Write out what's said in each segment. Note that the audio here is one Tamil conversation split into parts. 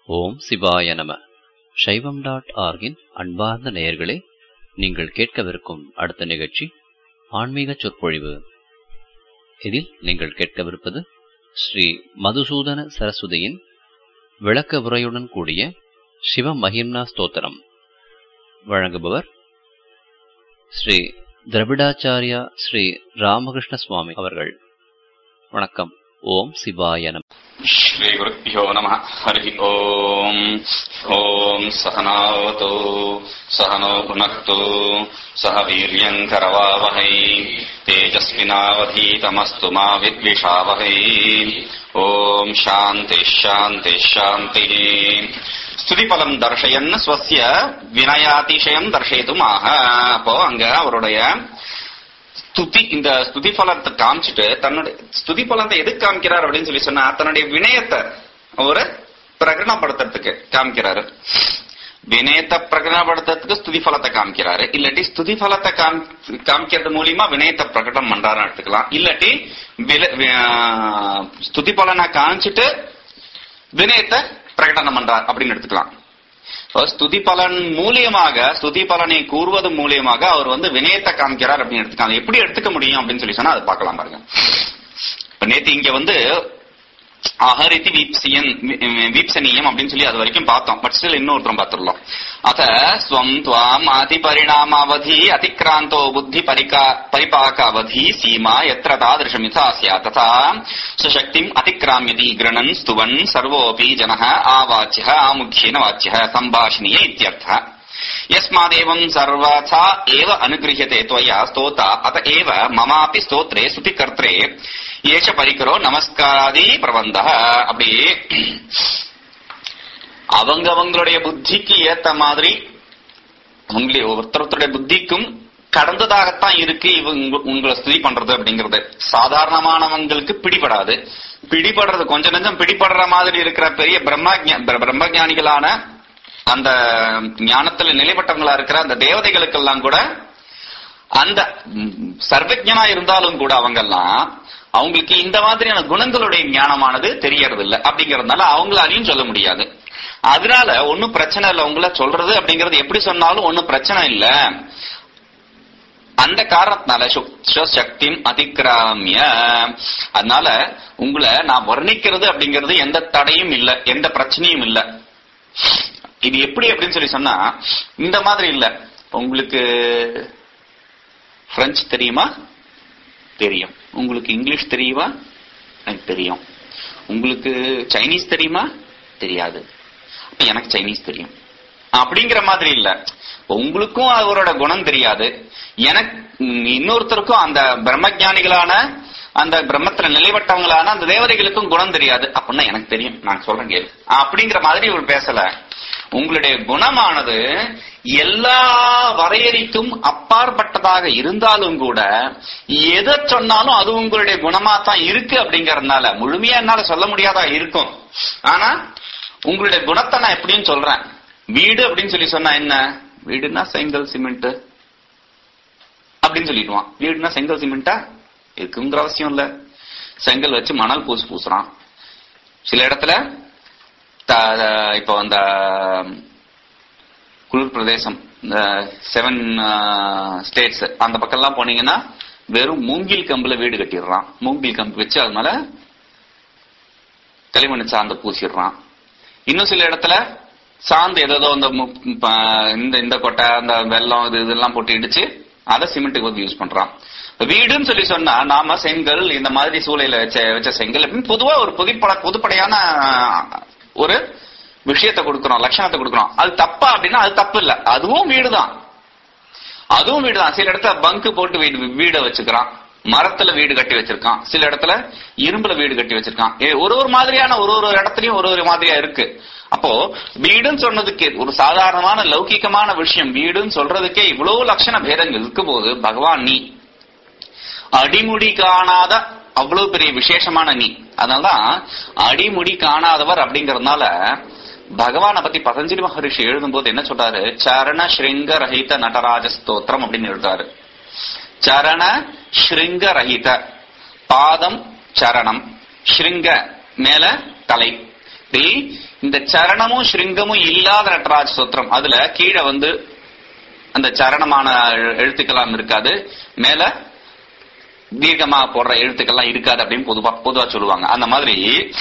ஓம் சிவாய நம சைவம் டாட் ஆர்கின் அன்பார்ந்த நேயர்களே நீங்கள் கேட்கவிருக்கும் அடுத்த நிகழ்ச்சி ஆன்மீக சொற்பொழிவு இதில் நீங்கள் கேட்கவிருப்பது ஸ்ரீ மதுசூதன சரஸ்வதியின் விளக்க உரையுடன் கூடிய சிவ மகிம்னா ஸ்தோத்திரம் வழங்குபவர் ஸ்ரீ திரவிடாச்சாரியா ஸ்ரீ ராமகிருஷ்ண சுவாமி அவர்கள் வணக்கம் ஓம் சிவாய நம श्रीगुरुभ्यो नमः हरिः ओम् ॐ सहनावतु सहनो भुनक्तु सह वीर्यम् करवावहै तेजस्विनावधीतमस्तु मा विद्विषावहै ॐ शान्तिः शान्तिः शान्तिः ஸ்துதிபலம் தர்ஷயன் ஸ்வசிய வினயாதிசயம் தர்ஷயித்தும் ஆக அப்போ அங்க அவருடைய ஸ்துதி இந்த ஸ்துதி பலத்தை காமிச்சிட்டு தன்னுடைய ஸ்துதி பலத்தை எதுக்கு காமிக்கிறார் அப்படின்னு சொல்லி சொன்னா தன்னுடைய வினயத்தை அவரு பிரகடனப்படுத்துறதுக்கு காமிக்கிறாரு வினயத்தை பிரகடனப்படுத்துறதுக்கு ஸ்துதி பலத்தை காமிக்கிறாரு இல்லாட்டி ஸ்துதி பலத்தை காமிக்கிறது மூலியமா வினயத்தை பிரகடனம் பண்றாருன்னு எடுத்துக்கலாம் இல்லாட்டி ஸ்துதி பலனை காமிச்சிட்டு வினயத்தை பிரகடனம் பண்றார் அப்படின்னு எடுத்துக்கலாம் ஸ்துதி பலன் மூலியமாக ஸ்துதி பலனை கூறுவது மூலியமாக அவர் வந்து வினயத்தை காமிக்கிறார் அப்படின்னு எடுத்துக்கலாம் எப்படி எடுத்துக்க முடியும் அப்படின்னு சொல்லி சொன்னா அதை பார்க்கலாம் பாருங்க இப்ப நேத்து இங்க வந்து அகரிதி வீப்சியன் வீப்சனியம் அப்படின்னு சொல்லி அது வரைக்கும் பார்த்தோம் பட் ஸ்டில் இன்னொருத்தரம் பார்த்துடலாம் அத ஸ்வம் துவாம் அதி பரிணாமாவதி அதிக்ராந்தோ புத்தி பரிகா பரிபாக அவதி சீமா எத்திர தாதிருஷமிதா சியா ததா சுசக்திம் அதிக்ராமியதி கிரணன் ஸ்துவன் சர்வோபி ஜன ஆவாச்சிய ஆமுக்கியன வாச்சிய சம்பாஷணிய இத்தியர்த்த यस्मादेवम् सर्वथा एव अनुगृह्यते त्वया स्तोता अत एव ममापि स्तोत्रे स्तुतिकर्त्रे ஏஷ பரிக்கரோ நமஸ்காராதி பிரபந்த அப்படி அவங்க அவங்களுடைய புத்திக்கு ஏத்த மாதிரி உங்களுடைய ஒருத்தருடைய புத்திக்கும் கடந்ததாகத்தான் இருக்கு இவங்க உங்களை ஸ்துதி பண்றது அப்படிங்கிறது சாதாரணமானவங்களுக்கு பிடிபடாது பிடிபடுறது கொஞ்சம் நெஞ்சம் பிடிபடுற மாதிரி இருக்கிற பெரிய பிரம்ம பிரம்மஜானிகளான அந்த ஞானத்துல நிலைப்பட்டவங்களா இருக்கிற அந்த தேவதைகளுக்கெல்லாம் கூட அந்த சர்வஜனா இருந்தாலும் கூட அவங்கெல்லாம் அவங்களுக்கு இந்த மாதிரியான குணங்களுடைய ஞானமானது தெரியறது இல்ல அப்படிங்கறதுனால அவங்களாலையும் சொல்ல முடியாது அதனால ஒன்னும் பிரச்சனை இல்ல உங்களை சொல்றது அப்படிங்கறது எப்படி சொன்னாலும் ஒன்னும் பிரச்சனை இல்ல அந்த காரணத்தினால சக்தி அதிகிராமிய அதனால உங்களை நான் வர்ணிக்கிறது அப்படிங்கிறது எந்த தடையும் இல்ல எந்த பிரச்சனையும் இல்ல இது எப்படி அப்படின்னு சொல்லி சொன்னா இந்த மாதிரி இல்ல உங்களுக்கு பிரெஞ்சு தெரியுமா தெரியும் உங்களுக்கு இங்கிலீஷ் தெரியுமா எனக்கு தெரியும் உங்களுக்கு சைனீஸ் தெரியுமா தெரியாது எனக்கு சைனீஸ் தெரியும் அப்படிங்கிற மாதிரி இல்ல உங்களுக்கும் அவரோட குணம் தெரியாது எனக்கு இன்னொருத்தருக்கும் அந்த பிரம்மஜானிகளான அந்த பிரம்மத்துல நிலைவட்டவங்களான அந்த தேவதைகளுக்கும் குணம் தெரியாது அப்படின்னா எனக்கு தெரியும் நான் சொல்றேன் கேளு அப்படிங்கிற மாதிரி இவர் பேசல உங்களுடைய குணமானது எல்லா வரையறைக்கும் அப்பாற்பட்டதாக இருந்தாலும் கூட எதை சொன்னாலும் அது உங்களுடைய குணமா தான் இருக்கு அப்படிங்கறதுனால முழுமையா என்னால சொல்ல முடியாதா இருக்கும் ஆனா உங்களுடைய குணத்தை நான் எப்படின்னு சொல்றேன் வீடு அப்படின்னு சொல்லி சொன்னா என்ன வீடுனா செங்கல் சிமெண்ட் அப்படின்னு சொல்லிடுவான் வீடுனா செங்கல் சிமெண்டா இருக்குங்கிற அவசியம் இல்ல செங்கல் வச்சு மணல் பூசு பூசுறான் சில இடத்துல இப்போ அந்த குளிர் பிரதேசம் இந்த செவன் ஸ்டேட்ஸ் அந்த பக்கம்லாம் போனீங்கன்னா வெறும் மூங்கில் கம்புல வீடு கட்டிடுறான் மூங்கில் கம்பு வச்சு அது மேல களிமண் சார்ந்து பூசிடுறான் இன்னும் சில இடத்துல சாந்து ஏதோ அந்த இந்த இந்த கொட்டை அந்த வெள்ளம் இது இதெல்லாம் போட்டு இடிச்சு அதை சிமெண்ட்டுக்கு வந்து யூஸ் பண்றான் வீடுன்னு சொல்லி சொன்னா நாம செங்கல் இந்த மாதிரி சூளையில வச்ச வச்ச செங்கல் அப்படின்னு பொதுவா ஒரு புதுப்பட புதுப்படையான ஒரு விஷயத்தை கொடுக்கிறோம் லட்சணத்தை கொடுக்கிறோம் அது தப்பா அப்படின்னா அது தப்பு இல்ல அதுவும் வீடுதான் அதுவும் வீடுதான் சில இடத்துல பங்கு போட்டு வீடு வீட வச்சுக்கிறான் மரத்துல வீடு கட்டி வச்சிருக்கான் சில இடத்துல இரும்புல வீடு கட்டி வச்சிருக்கான் ஒரு ஒரு மாதிரியான ஒரு ஒரு இடத்துலயும் ஒரு ஒரு மாதிரியா இருக்கு அப்போ வீடுன்னு சொன்னதுக்கு ஒரு சாதாரணமான லௌகிக்கமான விஷயம் வீடுன்னு சொல்றதுக்கே இவ்வளவு லட்சண பேதங்கள் இருக்கும் போது பகவான் நீ அடிமுடி காணாத அவ்வளவு பெரிய விசேஷமான நீ அதனாலதான் அடிமுடி காணாதவர் அப்படிங்கறதுனால பகவானை பத்தி பதஞ்சலி மகரிஷி எழுதும் போது என்ன சொல்றாரு சரண ஸ்ருங்க ரஹித நடராஜ ஸ்தோத்திரம் அப்படின்னு எழுதுறாரு சரண ஸ்ருங்க ரஹித பாதம் சரணம் ஸ்ருங்க மேல தலை இப்படி இந்த சரணமும் ஸ்ருங்கமும் இல்லாத நடராஜ சூத்திரம் அதுல கீழே வந்து அந்த சரணமான எழு- எழுத்துக்கெல்லாம் இருக்காது மேல தீர்க்கமா போடுற எழுத்துக்கள்லாம் இருக்காது அப்படின்னு பொதுவா பொதுவா சொல்லுவாங்க அந்த மாதிரி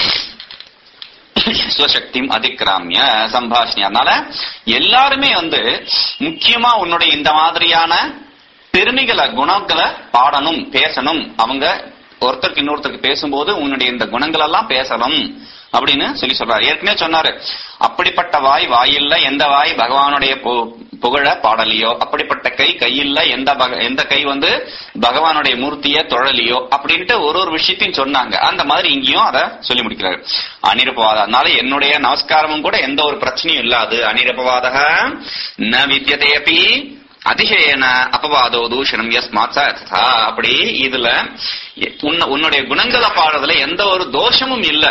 ஸ்வசக்தியும் அதிக்கிராமிய சம்பாஷணி அதனால எல்லாருமே வந்து முக்கியமா உன்னுடைய இந்த மாதிரியான பெருமைகளை குணங்களை பாடணும் பேசணும் அவங்க ஒருத்தருக்கு இன்னொருத்தருக்கு பேசும்போது உன்னுடைய இந்த குணங்கள் எல்லாம் பேசணும் அப்படின்னு சொல்லி சொல்றாரு ஏற்கனவே சொன்னாரு அப்படிப்பட்ட வாய் வாயில்ல எந்த வாய் பகவானுடைய பு- புகழ பாடலியோ அப்படிப்பட்ட கை கையில்ல எந்த பக- எந்த கை வந்து பகவானுடைய மூர்த்திய தொழலியோ அப்படின்ட்டு ஒரு ஒரு விஷயத்தையும் சொன்னாங்க அந்த மாதிரி இங்கேயும் அதை சொல்லி முடிக்கிறாரு அனிரபவாத அதனால என்னுடைய நமஸ்காரமும் கூட எந்த ஒரு பிரச்சனையும் இல்லாது அனிரபவாதக ந வித்தியதே அப்படி அதிசயன அபவாதோ தூஷணம் எஸ் மாச்சா அப்படி இதுல உன்ன- உன்னுடைய குணங்களை பாடுறதுல எந்த ஒரு தோஷமும் இல்ல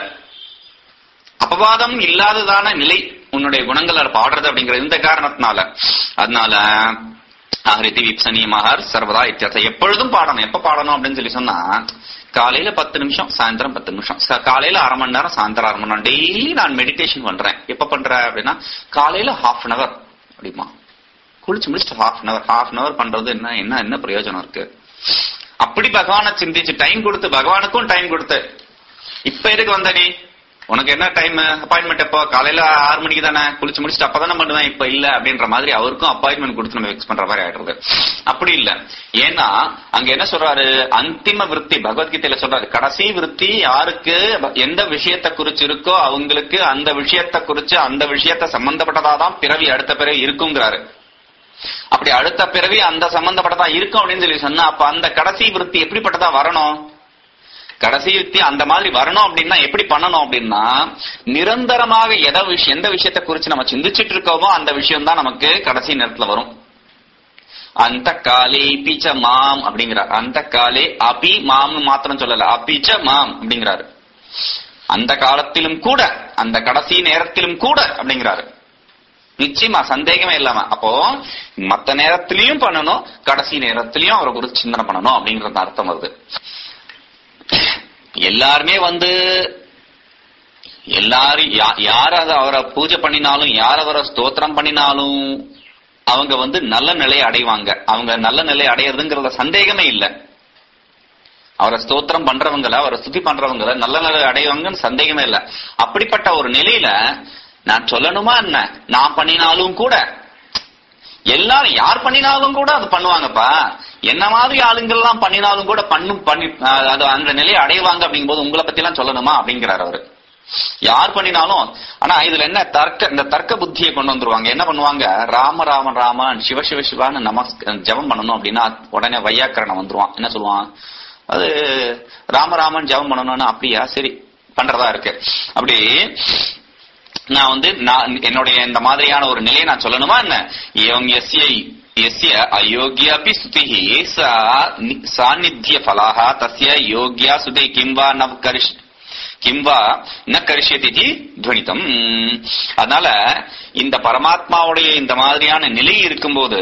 அபவாதம் இல்லாததான நிலை உன்னுடைய குணங்களை பாடுறது அப்படிங்கிற இந்த காரணத்தினால அதனால ஆஹரிதி விப்சனி மகர் சர்வதா இத்தியாசம் எப்பொழுதும் பாடணும் எப்ப பாடணும் அப்படின்னு சொல்லி சொன்னா காலையில பத்து நிமிஷம் சாயந்தரம் பத்து நிமிஷம் ச- காலையில அரை மணி நேரம் சாயந்தரம் அரை மணி நேரம் டெய்லி நான் மெடிடேஷன் பண்றேன் எப்ப பண்றேன் அப்படின்னா காலையில ஹாஃப் அன் அவர் அப்படிமா குளிச்சு முடிச்சுட்டு half an hour half an hour பண்றது என்ன என்ன என்ன பிரயோஜனம் இருக்கு அப்படி பகவானை சிந்திச்சு டைம் கொடுத்து பகவானுக்கும் டைம் கொடுத்து இப்ப எதுக்கு வந்த நீ உனக்கு என்ன டைம் அப்பாயின்மெண்ட் எப்போ காலையில ஆறு மணிக்கு தானே குளிச்சு முடிச்சுட்டு அப்பதானே பண்ணுவேன் இப்ப இல்ல அப்படின்ற மாதிரி அவருக்கும் அப்பாயின்மெண்ட் கொடுத்து நம்ம ஃபிக்ஸ் பண்ற மாதிரி ஆயிடுறது அப்படி இல்ல ஏன்னா அங்க என்ன சொல்றாரு அந்திம விருத்தி பகவத்கீதையில சொல்றாரு கடைசி விருத்தி யாருக்கு எந்த விஷயத்தை குறிச்சு இருக்கோ அவங்களுக்கு அந்த விஷயத்தை குறிச்சு அந்த விஷயத்தை சம்பந்தப்பட்டதாதான் பிறவி அடுத்த பிறவி இருக்குங்கிறாரு அப்படி அடுத்த பிறவி அந்த சம்பந்தப்பட்டதா இருக்கும் அப்படின்னு சொல்லி சொன்னா அப்ப அந்த கடைசி விருத்தி எப்படிப்பட்டதா வரணும் கடைசி விருத்தி அந்த மாதிரி வரணும் அப்படின்னா எப்படி பண்ணணும் அப்படின்னா நிரந்தரமாக எதை விஷயம் எந்த விஷயத்தை குறிச்சு நம்ம சிந்திச்சிட்டு இருக்கோமோ அந்த விஷயம் தான் நமக்கு கடைசி நேரத்துல வரும் அந்த காலே பீச்ச மாம் அப்படிங்கிறார் அந்த காலே அபி மாம்னு மாத்திரம் சொல்லல அபிச்ச மாம் அப்படிங்கிறாரு அந்த காலத்திலும் கூட அந்த கடைசி நேரத்திலும் கூட அப்படிங்கிறாரு நிச்சயமா சந்தேகமே இல்லாம அப்போ மத்த நேரத்திலயும் பண்ணணும் கடைசி நேரத்திலயும் அவரை குறித்து சிந்தனை பண்ணணும் அப்படிங்கறது அர்த்தம் வருது எல்லாருமே வந்து எல்லாரும் யா- யார் அதை அவரை பூஜை பண்ணினாலும் யார் அவரை ஸ்தோத்திரம் பண்ணினாலும் அவங்க வந்து நல்ல நிலையை அடைவாங்க அவங்க நல்ல நிலையை அடையிறதுங்கிறத சந்தேகமே இல்லை அவரை ஸ்தோத்திரம் பண்றவங்கள அவரை ஸ்துதி பண்றவங்கள நல்ல நிலை அடைவாங்கன்னு சந்தேகமே இல்லை அப்படிப்பட்ட ஒரு நிலையில நான் சொல்லணுமா என்ன நான் பண்ணினாலும் கூட எல்லாரும் யார் பண்ணினாலும் கூட அது பண்ணுவாங்கப்பா என்ன மாதிரி ஆளுங்கள்லாம் பண்ணினாலும் கூட பண்ணும் பண்ணி அஹ் அது அந்த நிலையை அடைவாங்க அப்படிங்கும்போது உங்களை பத்தி எல்லாம் சொல்லணுமா அப்படிங்கிறார் அவரு யார் பண்ணினாலும் ஆனா இதுல என்ன தர்க்க இந்த தர்க்க புத்தியை கொண்டு வந்துருவாங்க என்ன பண்ணுவாங்க ராம ராம ராமன் சிவ சிவ சிவான்னு நமஸ் ஜெபம் பண்ணணும் அப்படின்னா உடனே வையாக்கரணம் வந்துருவான் என்ன சொல்லுவான் அது ராமராமன் ஜெபம் பண்ணணும்னு அப்படியா சரி பண்றதா இருக்கு அப்படி நான் வந்து நான் என்னுடைய இந்த மாதிரியான ஒரு நிலையை நான் சொல்லணுமா என்ன ஏவம் எஸ்ய எஸ்ய அயோக்கியாபி ஸ்துதிஹி சா நி- சாநித்திய ஃபலாஹ தஸ்ய யோக்யா சுதி கிம்பா நவ் கரிஷ் கிம்பா ந கரிஷ்யதி துவனிதம் அதனால இந்த பரமாத்மாவுடைய இந்த மாதிரியான நிலை இருக்கும்போது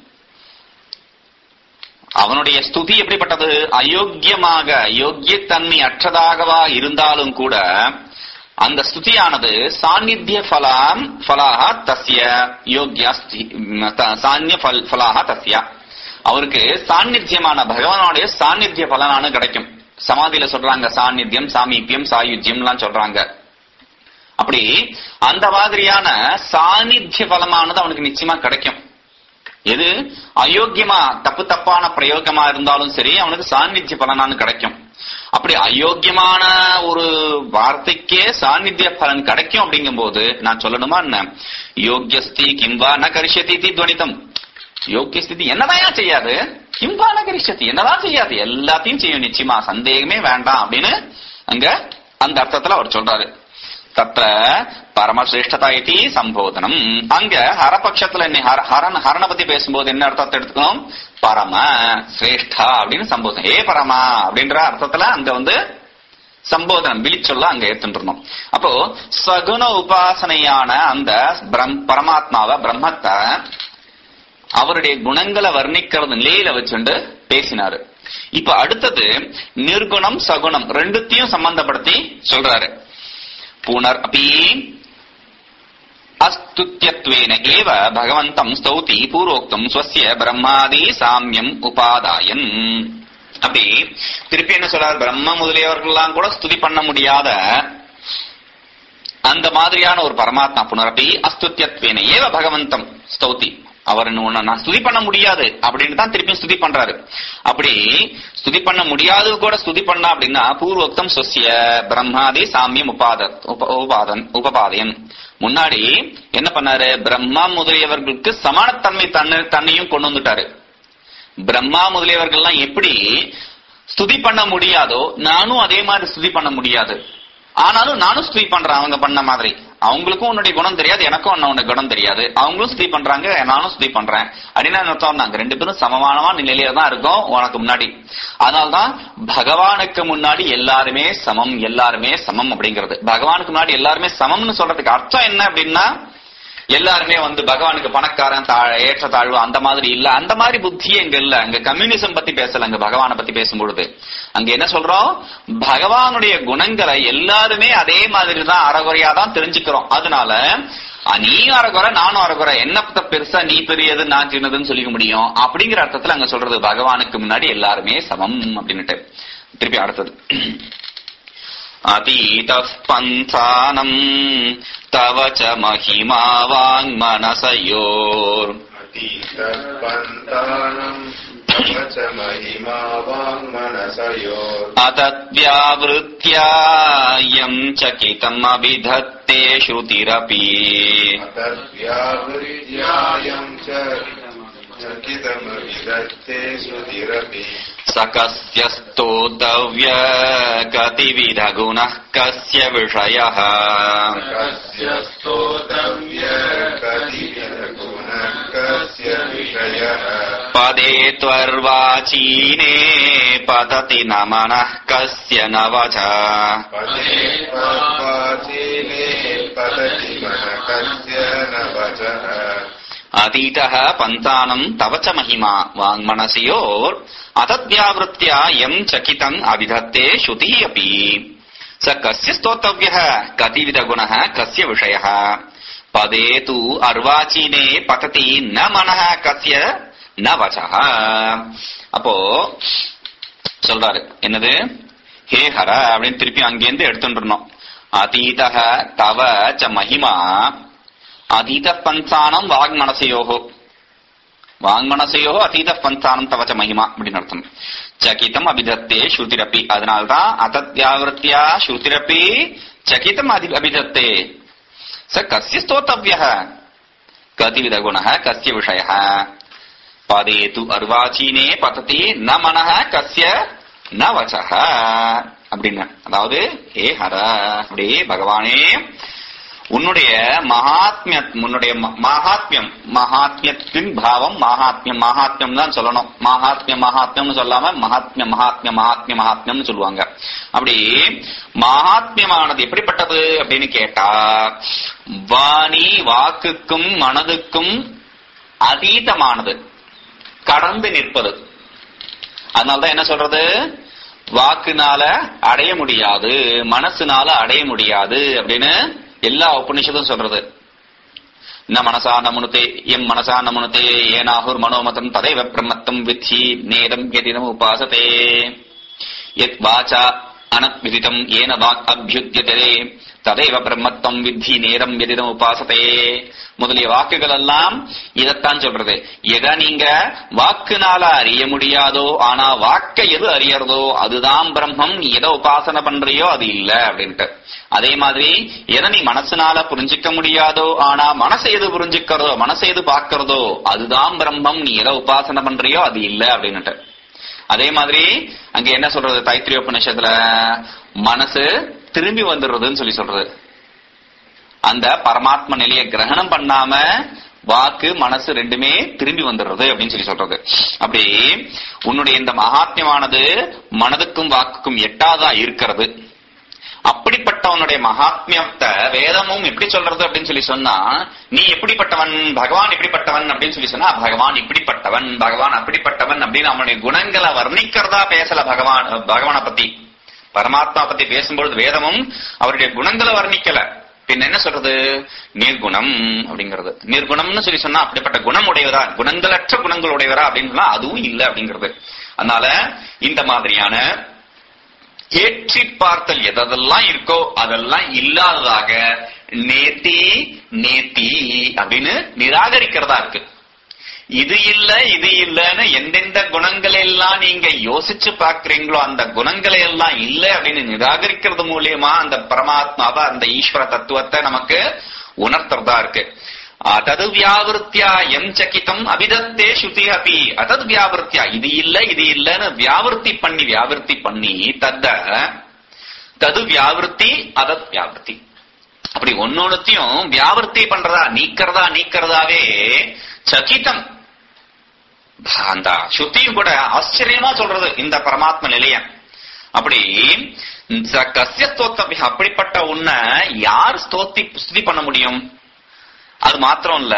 அவனுடைய ஸ்துதி எப்படிப்பட்டது அயோக்கியமாக யோக்கியத்தன்மை அற்றதாகவா இருந்தாலும் கூட அந்த ஸ்துதியானது சாநித்திய ஃபலாம் ஃபலாக தஸ்ய யோக்யா ஸ்தி- ம், த- சாநிய ஃபல்- ஃபலாக தஸ்ய அவருக்கு சாநித்தியமான பகவானுடைய சாநித்திய பலனானு கிடைக்கும் சமாதியில சொல்றாங்க சாநித்தியம் சாமீபியம் சாயுஜ்யம்லாம் சொல்றாங்க அப்படி அந்த மாதிரியான சாநித்திய பலமானது அவனுக்கு நிச்சயமா கிடைக்கும் எது அயோக்கியமா தப்பு தப்பான பிரயோகமா இருந்தாலும் சரி அவனுக்கு சாநித்திய பலனானு கிடைக்கும் அப்படி அயோக்கியமான ஒரு வார்த்தைக்கே சாநித்திய பலன் கிடைக்கும் அப்படிங்கும்போது நான் சொல்லணுமா என்ன யோக்கியஸ்தி கிம்பா ந கரிஷதி இதி துவனிதம் யோக்கிய ஸ்திதி என்னதான் செய்யாது கிம்பா ந கரிஷதி என்னதான் செய்யாது எல்லாத்தையும் செய்யும் நிச்சயமா சந்தேகமே வேண்டாம் அப்படின்னு அங்க அந்த அர்த்தத்துல அவர் சொல்றாரு தத்த பரமசிரேஷ்டதா இதி சம்போதனம் அங்க ஹரபட்சத்துல என்ன ஹர- ஹரன் ஹரண பத்தி பேசும்போது என்ன அர்த்தத்தை எடுத்துக்கணும் பரம சிரேஷ்டா அப்படின்னு சம்போதனம் ஏ பரமா அப்படின்ற அர்த்தத்துல அங்க வந்து சம்போதனம் விழிச்சொல்ல அங்க ஏத்துருந்தோம் அப்போ சகுண உபாசனையான அந்த பிரம் பரமாத்மாவை பிரம்மத்தை அவருடைய குணங்களை வர்ணிக்கிறது நிலையில வச்சுண்டு பேசினாரு இப்ப அடுத்தது நிர்குணம் சகுணம் ரெண்டுத்தையும் சம்பந்தப்படுத்தி சொல்றாரு புனர் அப்பி அஸ்துத்யத்வேன ஏவ பகவந்தம் ஸ்தௌதி பூர்வோக்தம் ஸ்வசிய பிரம்மாதி சாமியம் உபாதாயன் அப்படி திருப்பி என்ன சொல்றார் பிரம்ம முதலியவர்கள்லாம் கூட ஸ்துதி பண்ண முடியாத அந்த மாதிரியான ஒரு பரமாத்மா புனரப்பி அஸ்துத்யத்வேன ஏவ பகவந்தம் ஸ்தௌதி அவர் நான் ஸ்துதி பண்ண முடியாது அப்படின்னு தான் திருப்பி ஸ்துதி பண்றாரு அப்படி ஸ்துதி பண்ண முடியாது கூட ஸ்துதி பண்ணா அப்படின்னா பூர்வோக்தம் சொசிய பிரம்மாதி சாமியம் உபாத உப- உபாதன் உபபாதையன் முன்னாடி என்ன பண்ணாரு பிரம்மா முதலியவர்களுக்கு சமானத்தன்மை தன்னை தன்னையும் கொண்டு வந்துட்டாரு பிரம்மா முதலியவர்கள்லாம் எப்படி ஸ்துதி பண்ண முடியாதோ நானும் அதே மாதிரி ஸ்துதி பண்ண முடியாது ஆனாலும் நானும் ஸ்துதி பண்றேன் அவங்க பண்ண மாதிரி அவங்களுக்கும் உன்னுடைய குணம் தெரியாது எனக்கும் உன்னுடைய குணம் தெரியாது அவங்களும் ஸ்துதி பண்றாங்க நானும் ஸ்துதி பண்றேன் அப்படின்னு என்ன அர்த்தம் நாங்க ரெண்டு பேரும் சமமானமான நிலையில தான் இருக்கோம் உனக்கு முன்னாடி அதனால்தான் பகவானுக்கு முன்னாடி எல்லாருமே சமம் எல்லாருமே சமம் அப்படிங்கிறது பகவானுக்கு முன்னாடி எல்லாருமே சமம்னு சொல்றதுக்கு அர்த்தம் என்ன அப்படின்னா எல்லாருமே வந்து பகவானுக்கு பணக்காரன் தாழ் ஏற்ற தாழ்வு அந்த மாதிரி இல்ல அந்த மாதிரி புத்தியே இங்க இல்ல அங்க கம்யூனிசம் பத்தி பேசல அங்க பகவானை பத்தி பேசும்பொழுது அங்க என்ன சொல்றோம் பகவானுடைய குணங்களை எல்லாருமே அதே மாதிரி தான் அறகுறையா தான் தெரிஞ்சுக்கிறோம் அதனால அஹ், நீ அறகுறை நானும் அறகுறை என்ன பத்த பெருசா நீ பெரியது நான் சின்னதுன்னு சொல்லிக்க முடியும் அப்படிங்கிற அர்த்தத்துல அங்க சொல்றது பகவானுக்கு முன்னாடி எல்லாருமே சமம் அப்படின்னுட்டு திருப்பி அடுத்தது अतीतः पन्थानम् तव च महिमा वाङ्मनसयोर् अतीतस्पन्तानम् तव च महिमा वाङ्मनसयोर् अतद्व्यावृत्यायम् चकितमभिधत्ते श्रुतिरपि तद्व्यावृत्यायम् च चकितमविदत्ते श्रुतिरपि स कस्य स्तोतव्य कतिविधगुणः कस्य विषयः कस्य स्तोतव्य कतिविधगुणः कस्य विषयः पदे त्वर्वाचीने पतति न मनः कस्य न वच पदे पद्वाचीने पतति मनः कस्य न वचः अतीतः पन्तानम् तव च महिमा वाङ्मनसयोर् अतद्व्यावृत्या यम् चकितम् अभिधत्ते श्रुतिः अपि स कस्य स्तोतव्यः कतिविधगुणः कस्य विषयः पदे तु अर्वाचीने पतति न मनः कस्य न वचः அப்போ சொல்றாரு என்னது ஹே ஹர அப்படின்னு திருப்பி அங்கேருந்து எடுத்துட்டு இருந்தோம் அதீதக தவ ச மகிமா அதீத பஞ்சானம் வாங்மனசையோகோ வாங்மனசையோ அதீத பஞ்சானம் தவச்ச மகிமா அப்படின்னு அர்த்தம் சகிதம் அபிதத்தே ஸ்ருதிரப்பி அதனால்தான் அதத்யாவிருத்தியா ஸ்ருதிரப்பி சகிதம் அதி அபிதத்தே ச கஸ்ய ஸ்தோத்தவ்ய கதிவித குண கஸ்ய விஷய பதே து அர்வாச்சீனே பததி ந மனஹ கஸ்ய ந வச்சஹ அப்படின்னு அதாவது ஹே ஹர அப்படியே பகவானே உன்னுடைய மகாத்மிய உன்னுடைய ம- மகாத்மியம் மகாத்மியத்தின் பாவம் மகாத்மியம் மகாத்மியம் தான் சொல்லணும் மகாத்மியம் மகாத்மியம்னு சொல்லாம மகாத்மிய மகாத்மிய மகாத்மிய மகாத்மியம்னு சொல்லுவாங்க அப்படி மகாத்மியமானது எப்படிப்பட்டது அப்படின்னு கேட்டா வாணி வாக்குக்கும் மனதுக்கும் அதீதமானது கடந்து நிற்பது அதனாலதான் என்ன சொல்றது வாக்குனால அடைய முடியாது மனசுனால அடைய முடியாது அப்படின்னு எல்லா உபநிஷதும் சொல்றது ந மனசா நமுனுதே எம் மனசா நமுனுதே ஏனாகுர் மனோமதம் ததைவ பிரம்மத்தம் வித்தி நேதம் எதினம் உபாசதே யத் வாச்சா அனத்விதிதம் ஏன வாக் அபியுத்தியதே ததைவ பிரம்மத்தம் வித்தி நேரம் எதிரம் உபாசதே முதலிய வாக்குகள் எல்லாம் இதைத்தான் சொல்றது எதை நீங்க வாக்குனால அறிய முடியாதோ ஆனா வாக்க எது அறியறதோ அதுதான் பிரம்மம் நீ எதை உபாசனை பண்றியோ அது இல்ல அப்படின்ட்டு அதே மாதிரி எதை நீ மனசுனால புரிஞ்சிக்க முடியாதோ ஆனா மனசை எது புரிஞ்சுக்கிறதோ மனசை எது பார்க்கறதோ அதுதான் பிரம்மம் நீ எதை உபாசனை பண்றியோ அது இல்ல அப்படின்னுட்டு அதே மாதிரி அங்க என்ன சொல்றது தைத்திரிய உபநிஷத்துல மனசு திரும்பி வந்துடுறதுன்னு சொல்லி சொல்றது அந்த பரமாத்ம நிலையை கிரகணம் பண்ணாம வாக்கு மனசு ரெண்டுமே திரும்பி வந்துடுறது அப்படின்னு சொல்லி சொல்றது அப்படி உன்னுடைய இந்த மகாத்மியமானது மனதுக்கும் வாக்குக்கும் எட்டாதா இருக்கிறது அப்படிப்பட்ட உன்னுடைய மகாத்மியத்தை வேதமும் எப்படி சொல்றது அப்படின்னு சொல்லி சொன்னா நீ எப்படிப்பட்டவன் பகவான் எப்படிப்பட்டவன் அப்படின்னு சொல்லி சொன்னா பகவான் இப்படிப்பட்டவன் பகவான் அப்படிப்பட்டவன் அப்படின்னு அவனுடைய குணங்களை வர்ணிக்கிறதா பேசல பகவான் பகவானை பத்தி பரமாத்மா பத்தி பேசும்பொழுது வேதமும் அவருடைய குணங்களை வர்ணிக்கல பின்ன என்ன சொல்றது நிர்குணம் அப்படிங்கிறது நிர்குணம்னு சொல்லி சொன்னா அப்படிப்பட்ட குணம் உடையவரா குணங்களற்ற குணங்கள் உடையவரா அப்படின்னு சொன்னா அதுவும் இல்ல அப்படிங்கிறது அதனால இந்த மாதிரியான ஏற்றி பார்த்தல் எதெல்லாம் இருக்கோ அதெல்லாம் இல்லாததாக நேத்தி நேத்தி அப்படின்னு நிராகரிக்கிறதா இருக்கு இது இல்ல இது இல்லன்னு எந்தெந்த குணங்களை எல்லாம் நீங்க யோசிச்சு பாக்குறீங்களோ அந்த குணங்களை எல்லாம் இல்ல அப்படின்னு நிராகரிக்கிறது மூலியமா அந்த பரமாத்மாவை அந்த ஈஸ்வர தத்துவத்தை நமக்கு உணர்த்துறதா இருக்கு அதது வியாவிருத்தியா எம் சகிதம் அபிதத்தே ஸ்ருதி அபி அதது வியாவிருத்தியா இது இல்ல இது இல்லன்னு வியாவிருத்தி பண்ணி வியாவிருத்தி பண்ணி தத்த தது வியாவிருத்தி அதத் வியாவிருத்தி அப்படி ஒன்னொன்னுத்தையும் வியாவிருத்தி பண்றதா நீக்கிறதா நீக்கிறதாவே சகிதம் அந்த ஸ்ருதியும் கூட ஆச்சரியமா சொல்றது இந்த பரமாத்ம நிலைய அப்படி ச- கஸ்ய ஸ்தோத்தபி அப்படிப்பட்ட உன்னை யார் ஸ்தோத்தி ஸ்துதி பண்ண முடியும் அது மாத்திரம் இல்ல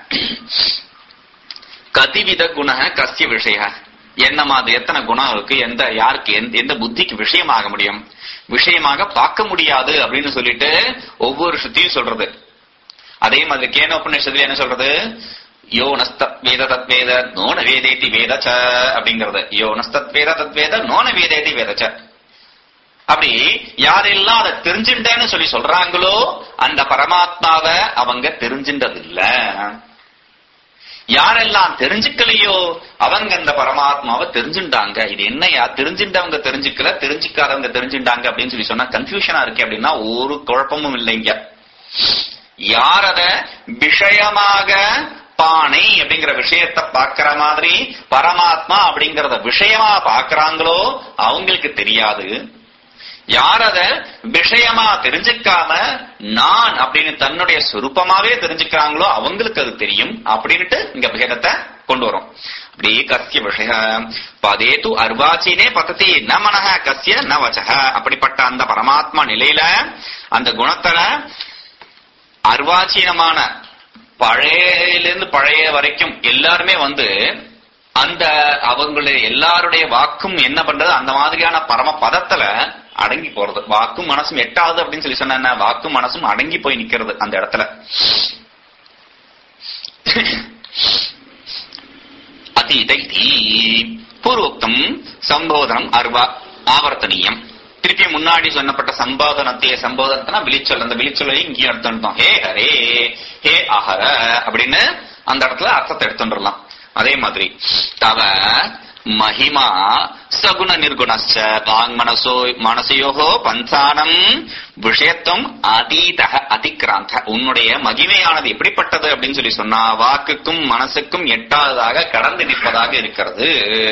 கதிவித குண கஸ்ய விஷய என்ன மாதிரி எத்தனை குணம் இருக்கு எந்த யாருக்கு எந்த- எந்த புத்திக்கு விஷயமாக முடியும் விஷயமாக பார்க்க முடியாது அப்படின்னு சொல்லிட்டு ஒவ்வொரு சுத்தியும் சொல்றது அதே மாதிரி கேனோபநிஷத்துல என்ன சொல்றது யோ நஸ்தத் வேத தத்வேத நோன வேதேதி வேதச்ச அப்படிங்கறது யோ நஸ்தத் வேத தத்வேத நோன வேதேதி வேதச்ச அப்படி யாரெல்லாம் அதை தெரிஞ்சுட்டேன்னு சொல்லி சொல்றாங்களோ அந்த பரமாத்மாவை அவங்க தெரிஞ்சின்றது இல்ல யாரெல்லாம் தெரிஞ்சுக்கலையோ அவங்க அந்த பரமாத்மாவை தெரிஞ்சுட்டாங்க இது என்னையா தெரிஞ்சுட்டவங்க தெரிஞ்சுக்கல தெரிஞ்சுக்காதவங்க தெரிஞ்சுட்டாங்க அப்படின்னு சொல்லி சொன்னா கன்ஃபியூஷனா இருக்கு அப்படின்னா ஒரு குழப்பமும் இல்லைங்க யார் அத விஷயமாக பானை அப்படிங்கிற விஷயத்தை பார்க்கிற மாதிரி பரமாத்மா அப்படிங்கறத விஷயமா பார்க்கறாங்களோ அவங்களுக்கு தெரியாது யார் அத விஷயமா தெரிஞ்சுக்காம நான் அப்படின்னு தன்னுடைய சுரூபமாவே தெரிஞ்சுக்கிறாங்களோ அவங்களுக்கு அது தெரியும் அப்படின்ட்டு இங்க பேதத்தை கொண்டு வரும் அப்படி கசிய விஷய பதேது அர்வாச்சீனே பக்கத்தி ந மனஹ கசிய ந வச்சக அப்படிப்பட்ட அந்த பரமாத்மா நிலையில அந்த குணத்துல அர்வாச்சீனமான பழையிலிருந்து பழைய வரைக்கும் எல்லாருமே வந்து அந்த அவங்களுடைய எல்லாருடைய வாக்கும் என்ன பண்றது அந்த மாதிரியான பரம பதத்துல அடங்கி போறது வாக்கும் மனசும் எட்டாவது அப்படின்னு சொல்லி சொன்ன என்ன? வாக்கும் மனசும் அடங்கி போய் நிக்கிறது அந்த இடத்துல அதீத இதி பூர்வோக்தம் சம்போதனம் அர்வா ஆவர்த்தனீயம் திருப்பி முன்னாடி சொன்னப்பட்ட சம்போதனத்தைய சம்போதனத்தினா விழிச்சொல் அந்த விழிச்சொல்லை இங்கேயும் எடுத்துட்டோம் ஹே ஹரே ஹே அஹர அப்படின்னு அந்த இடத்துல அர்த்தத்தை எடுத்துடலாம் அதே மாதிரி தவ மகிமா சகுண நிர்குணச்ச வாங் மனசோ மனசையோகோ பஞ்சானம் விஷயத்துவம் அதீத அதிக்ராந்த உன்னுடைய மகிமையானது எப்படிப்பட்டது அப்படின்னு சொல்லி சொன்னா வாக்குக்கும் மனசுக்கும் எட்டாவதாக கடந்து நிற்பதாக இருக்கிறது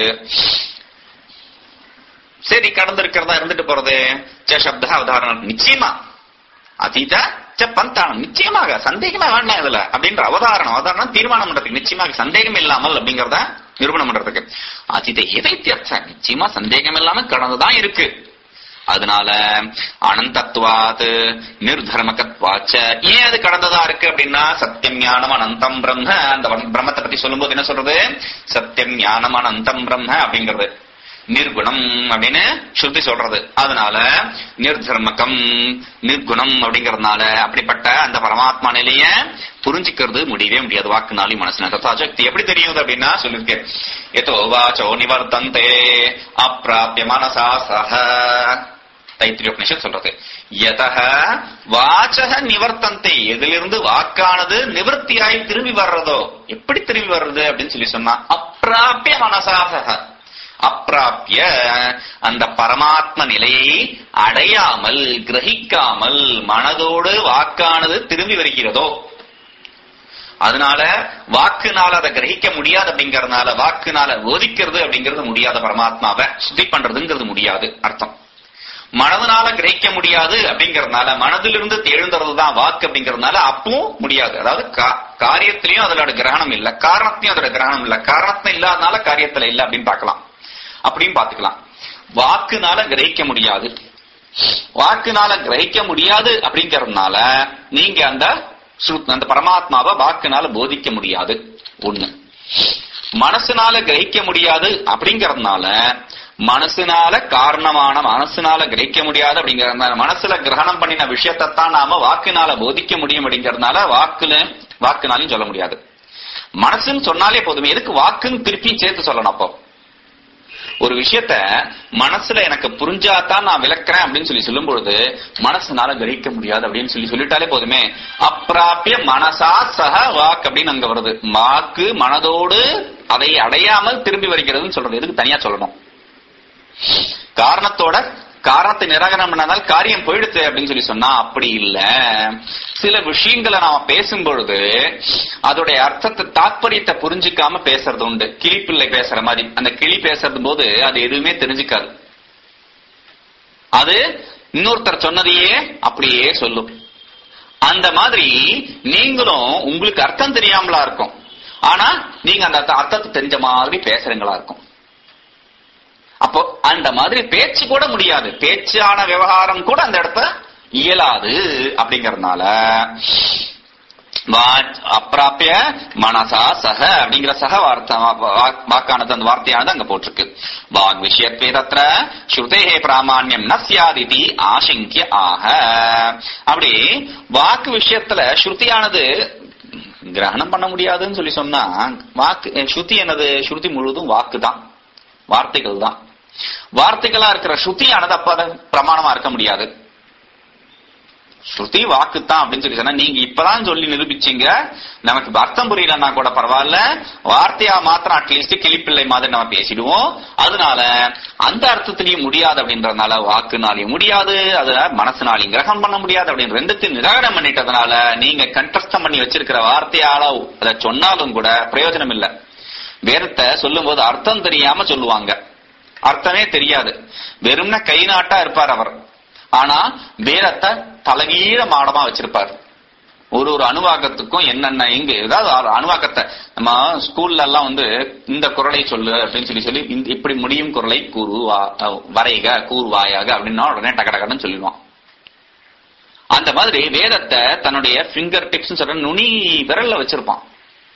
சரி கடந்து இருக்கிறதா இருந்துட்டு போறது ச சப்த அவதாரணம் நிச்சயமா அதீத ச பந்தானம் நிச்சயமாக சந்தேகமே வேண்டாம் இதுல அப்படின்ற அவதாரணம் அவதாரணம் தீர்மானம் பண்றதுக்கு நிச்சயமாக சந்தேகம் இல்லாமல் அப்படிங்கறத நிரூபணம் பண்றதுக்கு அதீத எதைத்தியர்த்த நிச்சயமா சந்தேகம் இல்லாம கடந்துதான் இருக்கு அதனால அனந்தத்வாத் நிர்தர்மகத்வாச்ச ஏன் அது கடந்ததா இருக்கு அப்படின்னா சத்தியம் ஞானம் அனந்தம் பிரம்ம அந்த பிரம்மத்தை பத்தி சொல்லும்போது என்ன சொல்றது சத்தியம் ஞானம் அனந்தம் பிரம்ம அப்படிங்கிறது நிர்குணம் அப்படின்னு ஸ்ருதி சொல்றது அதனால நிர்தர்மகம் நிர்குணம் அப்படிங்கறதுனால அப்படிப்பட்ட அந்த பரமாத்மா நிலைய புரிஞ்சுக்கிறது முடியவே முடியாது வாக்குனாலும் மனசுல தத்தாசக்தி எப்படி தெரியுது அப்படின்னா சொல்லிருக்கேன் எதோ வாச்சோ நிவர்த்தந்தே அப்பிராபிய மனசா சக தைத்திரியோபனிஷத் சொல்றது எதக வாச்சக நிவர்த்தந்தை எதிலிருந்து வாக்கானது நிவர்த்தியாய் திரும்பி வர்றதோ எப்படி திரும்பி வர்றது அப்படின்னு சொல்லி சொன்னா அப்பிராபிய மனசாசக அப்பிராபிய அந்த பரமாத்ம நிலையை அடையாமல் கிரகிக்காமல் மனதோடு வாக்கானது திரும்பி வருகிறதோ அதனால வாக்குனால அதை கிரகிக்க முடியாது அப்படிங்கறதுனால வாக்குனால போதிக்கிறது அப்படிங்கிறது முடியாத பரமாத்மாவை சுத்தி பண்றதுங்கிறது முடியாது அர்த்தம் மனதனால கிரகிக்க முடியாது அப்படிங்கறதுனால மனதிலிருந்து எழுந்துறது தான் வாக்கு அப்படிங்கறதுனால அப்பவும் முடியாது அதாவது கா- காரியத்திலயும் அதோட கிரகணம் இல்ல காரணத்திலயும் அதோட கிரகணம் இல்ல காரணத்துல இல்லாதனால காரியத்துல இல்ல அப்படின்னு பார்க்கலாம் அப்படியும் பார்த்துக்கலாம் வாக்குனால கிரகிக்க முடியாது வாக்குனால கிரகிக்க முடியாது அப்படிங்கறதுனால நீங்க அந்த ஸ்ரு- அந்த பரமாத்மாவை வாக்குனால போதிக்க முடியாது ஒண்ணு மனசுனால கிரகிக்க முடியாது அப்படிங்கறதுனால மனசுனால காரணமான மனசுனால கிரகிக்க முடியாது அப்படிங்கறதுனால மனசுல கிரகணம் பண்ணின விஷயத்தான் நாம வாக்குனால போதிக்க முடியும் அப்படிங்கறதுனால வாக்குல வாக்குனாலையும் சொல்ல முடியாது மனசுன்னு சொன்னாலே போதுமே எதுக்கு வாக்குன்னு திருப்பியும் சேர்த்து சொல்லணும் அப்போ ஒரு விஷயத்த மனசுல எனக்கு புரிஞ்சாதான் நான் விளக்குறேன் அப்படின்னு சொல்லி சொல்லும் பொழுது மனசுனால கிரகிக்க முடியாது அப்படின்னு சொல்லி சொல்லிட்டாலே போதுமே அப்பிராப்பிய மனசா சக வாக் அப்படின்னு அங்க வருது வாக்கு மனதோடு அதை அடையாமல் திரும்பி வருகிறதுன்னு சொல்றது எதுக்கு தனியா சொல்லணும் காரணத்தோட காரணத்தை நிராகரணம் பண்ணாதால் காரியம் போயிடுது அப்படின்னு சொல்லி சொன்னா அப்படி இல்ல சில விஷயங்களை நாம பேசும் பொழுது அதோடைய அர்த்தத்தை தாற்பயத்தை புரிஞ்சுக்காம பேசுறது உண்டு கிளிப்பிள்ளை பேசுற மாதிரி அந்த கிளி பேசுறது போது அது எதுவுமே தெரிஞ்சுக்காது அது இன்னொருத்தர் சொன்னதையே அப்படியே சொல்லும் அந்த மாதிரி நீங்களும் உங்களுக்கு அர்த்தம் தெரியாமலா இருக்கும் ஆனா நீங்க அந்த அர்த்தத்தை தெரிஞ்ச மாதிரி பேசுறீங்களா இருக்கும் அப்போ அந்த மாதிரி பேச்சு கூட முடியாது பேச்சான விவகாரம் கூட அந்த இடத்த இயலாது அப்படிங்கறதுனால அப்பிராப்பிய மனசா சக அப்படிங்கிற சக வார்த்தை வாக்கானது அந்த வார்த்தையானது அங்க போட்டிருக்கு வாக் விஷயத்வே தத்திர ஸ்ருதேகே பிராமான்யம் ந சியாதிதி ஆசங்கிய ஆக அப்படி வாக்கு விஷயத்துல ஸ்ருதியானது கிரகணம் பண்ண முடியாதுன்னு சொல்லி சொன்னா வாக்கு ஸ்ருதி என்னது ஸ்ருதி முழுவதும் வாக்கு தான் வார்த்தைகள் தான் வார்த்தைகளா இருக்கிற ஸ்ருதியானது அப்ப அது பிரமாணமா இருக்க முடியாது ஸ்ருதி வாக்கு தான் அப்படின்னு சொல்லி சொன்னா நீங்க இப்பதான் சொல்லி நிரூபிச்சீங்க நமக்கு அர்த்தம் புரியலன்னா கூட பரவாயில்ல வார்த்தையா மாத்திரம் அட்லீஸ்ட் கிளிப்பிள்ளை மாதிரி நம்ம பேசிடுவோம் அதனால அந்த அர்த்தத்திலையும் முடியாது அப்படின்றதுனால வாக்குனாலையும் முடியாது அது மனசுனாலையும் கிரகம் பண்ண முடியாது அப்படின்னு ரெண்டுத்தையும் நிராகரம் பண்ணிட்டதுனால நீங்க கண்டஸ்டம் பண்ணி வச்சிருக்கிற வார்த்தையால அதை சொன்னாலும் கூட பிரயோஜனம் இல்லை வேதத்தை சொல்லும் போது அர்த்தம் தெரியாம சொல்லுவாங்க அர்த்தமே தெரியாது வெறும்ன கை நாட்டா இருப்பார் அவர் ஆனா வேதத்தை தலகீழ மாடமா வச்சிருப்பார் ஒரு ஒரு அணுவாக்கத்துக்கும் என்னென்ன எங்க ஏதாவது அணுவாக்கத்தை நம்ம ஸ்கூல்ல எல்லாம் வந்து இந்த குரலை சொல்லு அப்படின்னு சொல்லி சொல்லி இப்படி முடியும் குரலை கூறு வரைக கூறுவாயாக அப்படின்னா உடனே டக்க டக்கன்னு சொல்லிடுவான் அந்த மாதிரி வேதத்தை தன்னுடைய பிங்கர் டிப்ஸ் சொல்ற நுனி விரல்ல வச்சிருப்பான்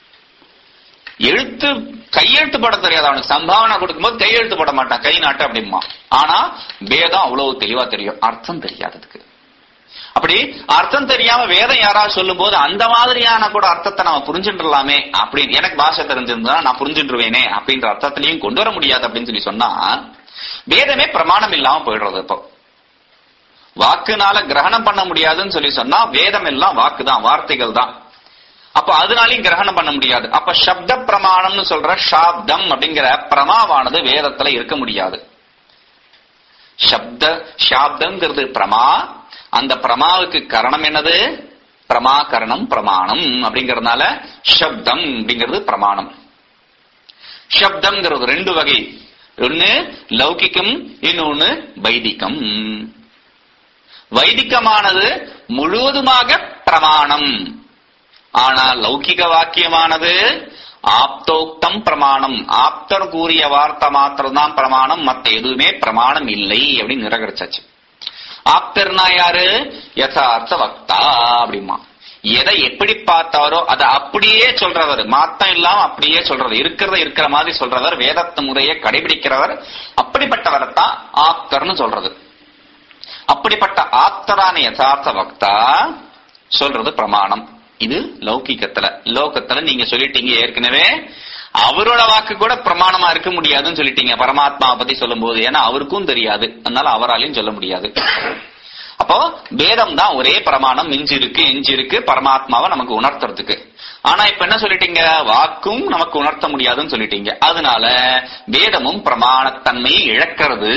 எழுத்து கையெழுத்து போட தெரியாது அவனுக்கு சம்பாவனை கொடுக்கும்போது கையெழுத்து போட மாட்டான் கை நாட்டு அப்படிமா ஆனா வேதம் அவ்வளவு தெளிவா தெரியும் அர்த்தம் தெரியாததுக்கு அப்படி அர்த்தம் தெரியாம வேதம் யாராவது சொல்லும் போது அந்த மாதிரியான கூட அர்த்தத்தை நம்ம புரிஞ்சுட்டுலாமே அப்படின்னு எனக்கு பாஷை தெரிஞ்சிருந்தா நான் புரிஞ்சுட்டுருவேனே அப்படின்ற அர்த்தத்திலையும் கொண்டு வர முடியாது அப்படின்னு சொல்லி சொன்னா வேதமே பிரமாணம் இல்லாம போயிடுறது இப்போ வாக்குனால கிரகணம் பண்ண முடியாதுன்னு சொல்லி சொன்னா வேதம் எல்லாம் வாக்கு தான் வார்த்தைகள் தான் அப்ப அதனாலையும் கிரகணம் பண்ண முடியாது அப்ப சப்த பிரமாணம்னு சொல்ற சாப்தம் அப்படிங்கிற பிரமாவானது வேதத்துல இருக்க முடியாது சப்த சாப்தங்கிறது பிரமா அந்த பிரமாவுக்கு கரணம் என்னது பிரமாகரணம் பிரமாணம் அப்படிங்கறதுனால சப்தம் அப்படிங்கிறது பிரமாணம் சப்தம்ங்கிறது ரெண்டு வகை ஒன்னு லௌகிக்கம் இன்னொன்னு வைதிகம் வைதிகமானது முழுவதுமாக பிரமாணம் ஆனால் லௌகிக வாக்கியமானது ஆப்தோக்தம் பிரமாணம் ஆப்தர் கூறிய வார்த்தை மாத்திரம் தான் பிரமாணம் மத்த எதுவுமே பிரமாணம் இல்லை அப்படின்னு நிரகரிச்சாச்சு ஆப்தர்னா யாரு யதார்த்த வக்தா அப்படிமா எதை எப்படி பார்த்தாரோ அதை அப்படியே சொல்றவர் மாத்தம் இல்லாம அப்படியே சொல்றது இருக்கிறத இருக்கிற மாதிரி சொல்றவர் வேதத்து முறையை கடைபிடிக்கிறவர் அப்படிப்பட்டவரை தான் ஆப்தர்னு சொல்றது அப்படிப்பட்ட ஆப்தரான யதார்த்த வக்தா சொல்றது பிரமாணம் இது லௌகிக்கத்துல லோகத்துல நீங்க சொல்லிட்டீங்க ஏற்கனவே அவரோட வாக்கு கூட பிரமாணமா இருக்க முடியாதுன்னு சொல்லிட்டீங்க பரமாத்மாவை பத்தி சொல்லும் போது ஏன்னா அவருக்கும் தெரியாது அதனால அவராலையும் சொல்ல முடியாது அப்போ வேதம் தான் ஒரே பிரமாணம் மிஞ்சி இருக்கு எஞ்சி இருக்கு பரமாத்மாவை நமக்கு உணர்த்துறதுக்கு ஆனா இப்ப என்ன சொல்லிட்டீங்க வாக்கும் நமக்கு உணர்த்த முடியாதுன்னு சொல்லிட்டீங்க அதனால வேதமும் பிரமாணத்தன்மையை இழக்கிறது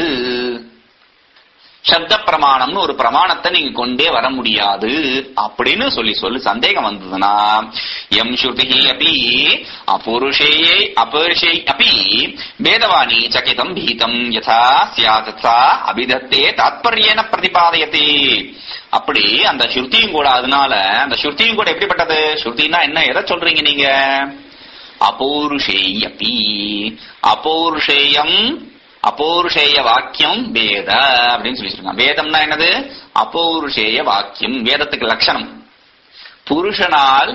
சப்த பிரமாணம்னு ஒரு பிரமாணத்தை நீங்க கொண்டே வர முடியாது அப்படின்னு சொல்லி சொல்லி சந்தேகம் வந்ததுன்னா எம் ஸ்ருதி அப்படி அபுருஷேயே அபருஷே அப்படி வேதவாணி சகிதம் பீதம் யதா சியாதா அபிதத்தே தாத்பரியன பிரதிபாதயத்தே அப்படி அந்த ஸ்ருதியும் கூட அதனால அந்த ஸ்ருதியும் கூட எப்படிப்பட்டது ஸ்ருதினா என்ன எதை சொல்றீங்க நீங்க அபௌருஷேயப்பி அபௌருஷேயம் அபௌருஷேய வாக்கியம் வேத அப்படின்னு சொல்லி சொல்லுங்க வேதம்னா என்னது அபௌருஷேய வாக்கியம் வேதத்துக்கு லட்சணம் புருஷனால்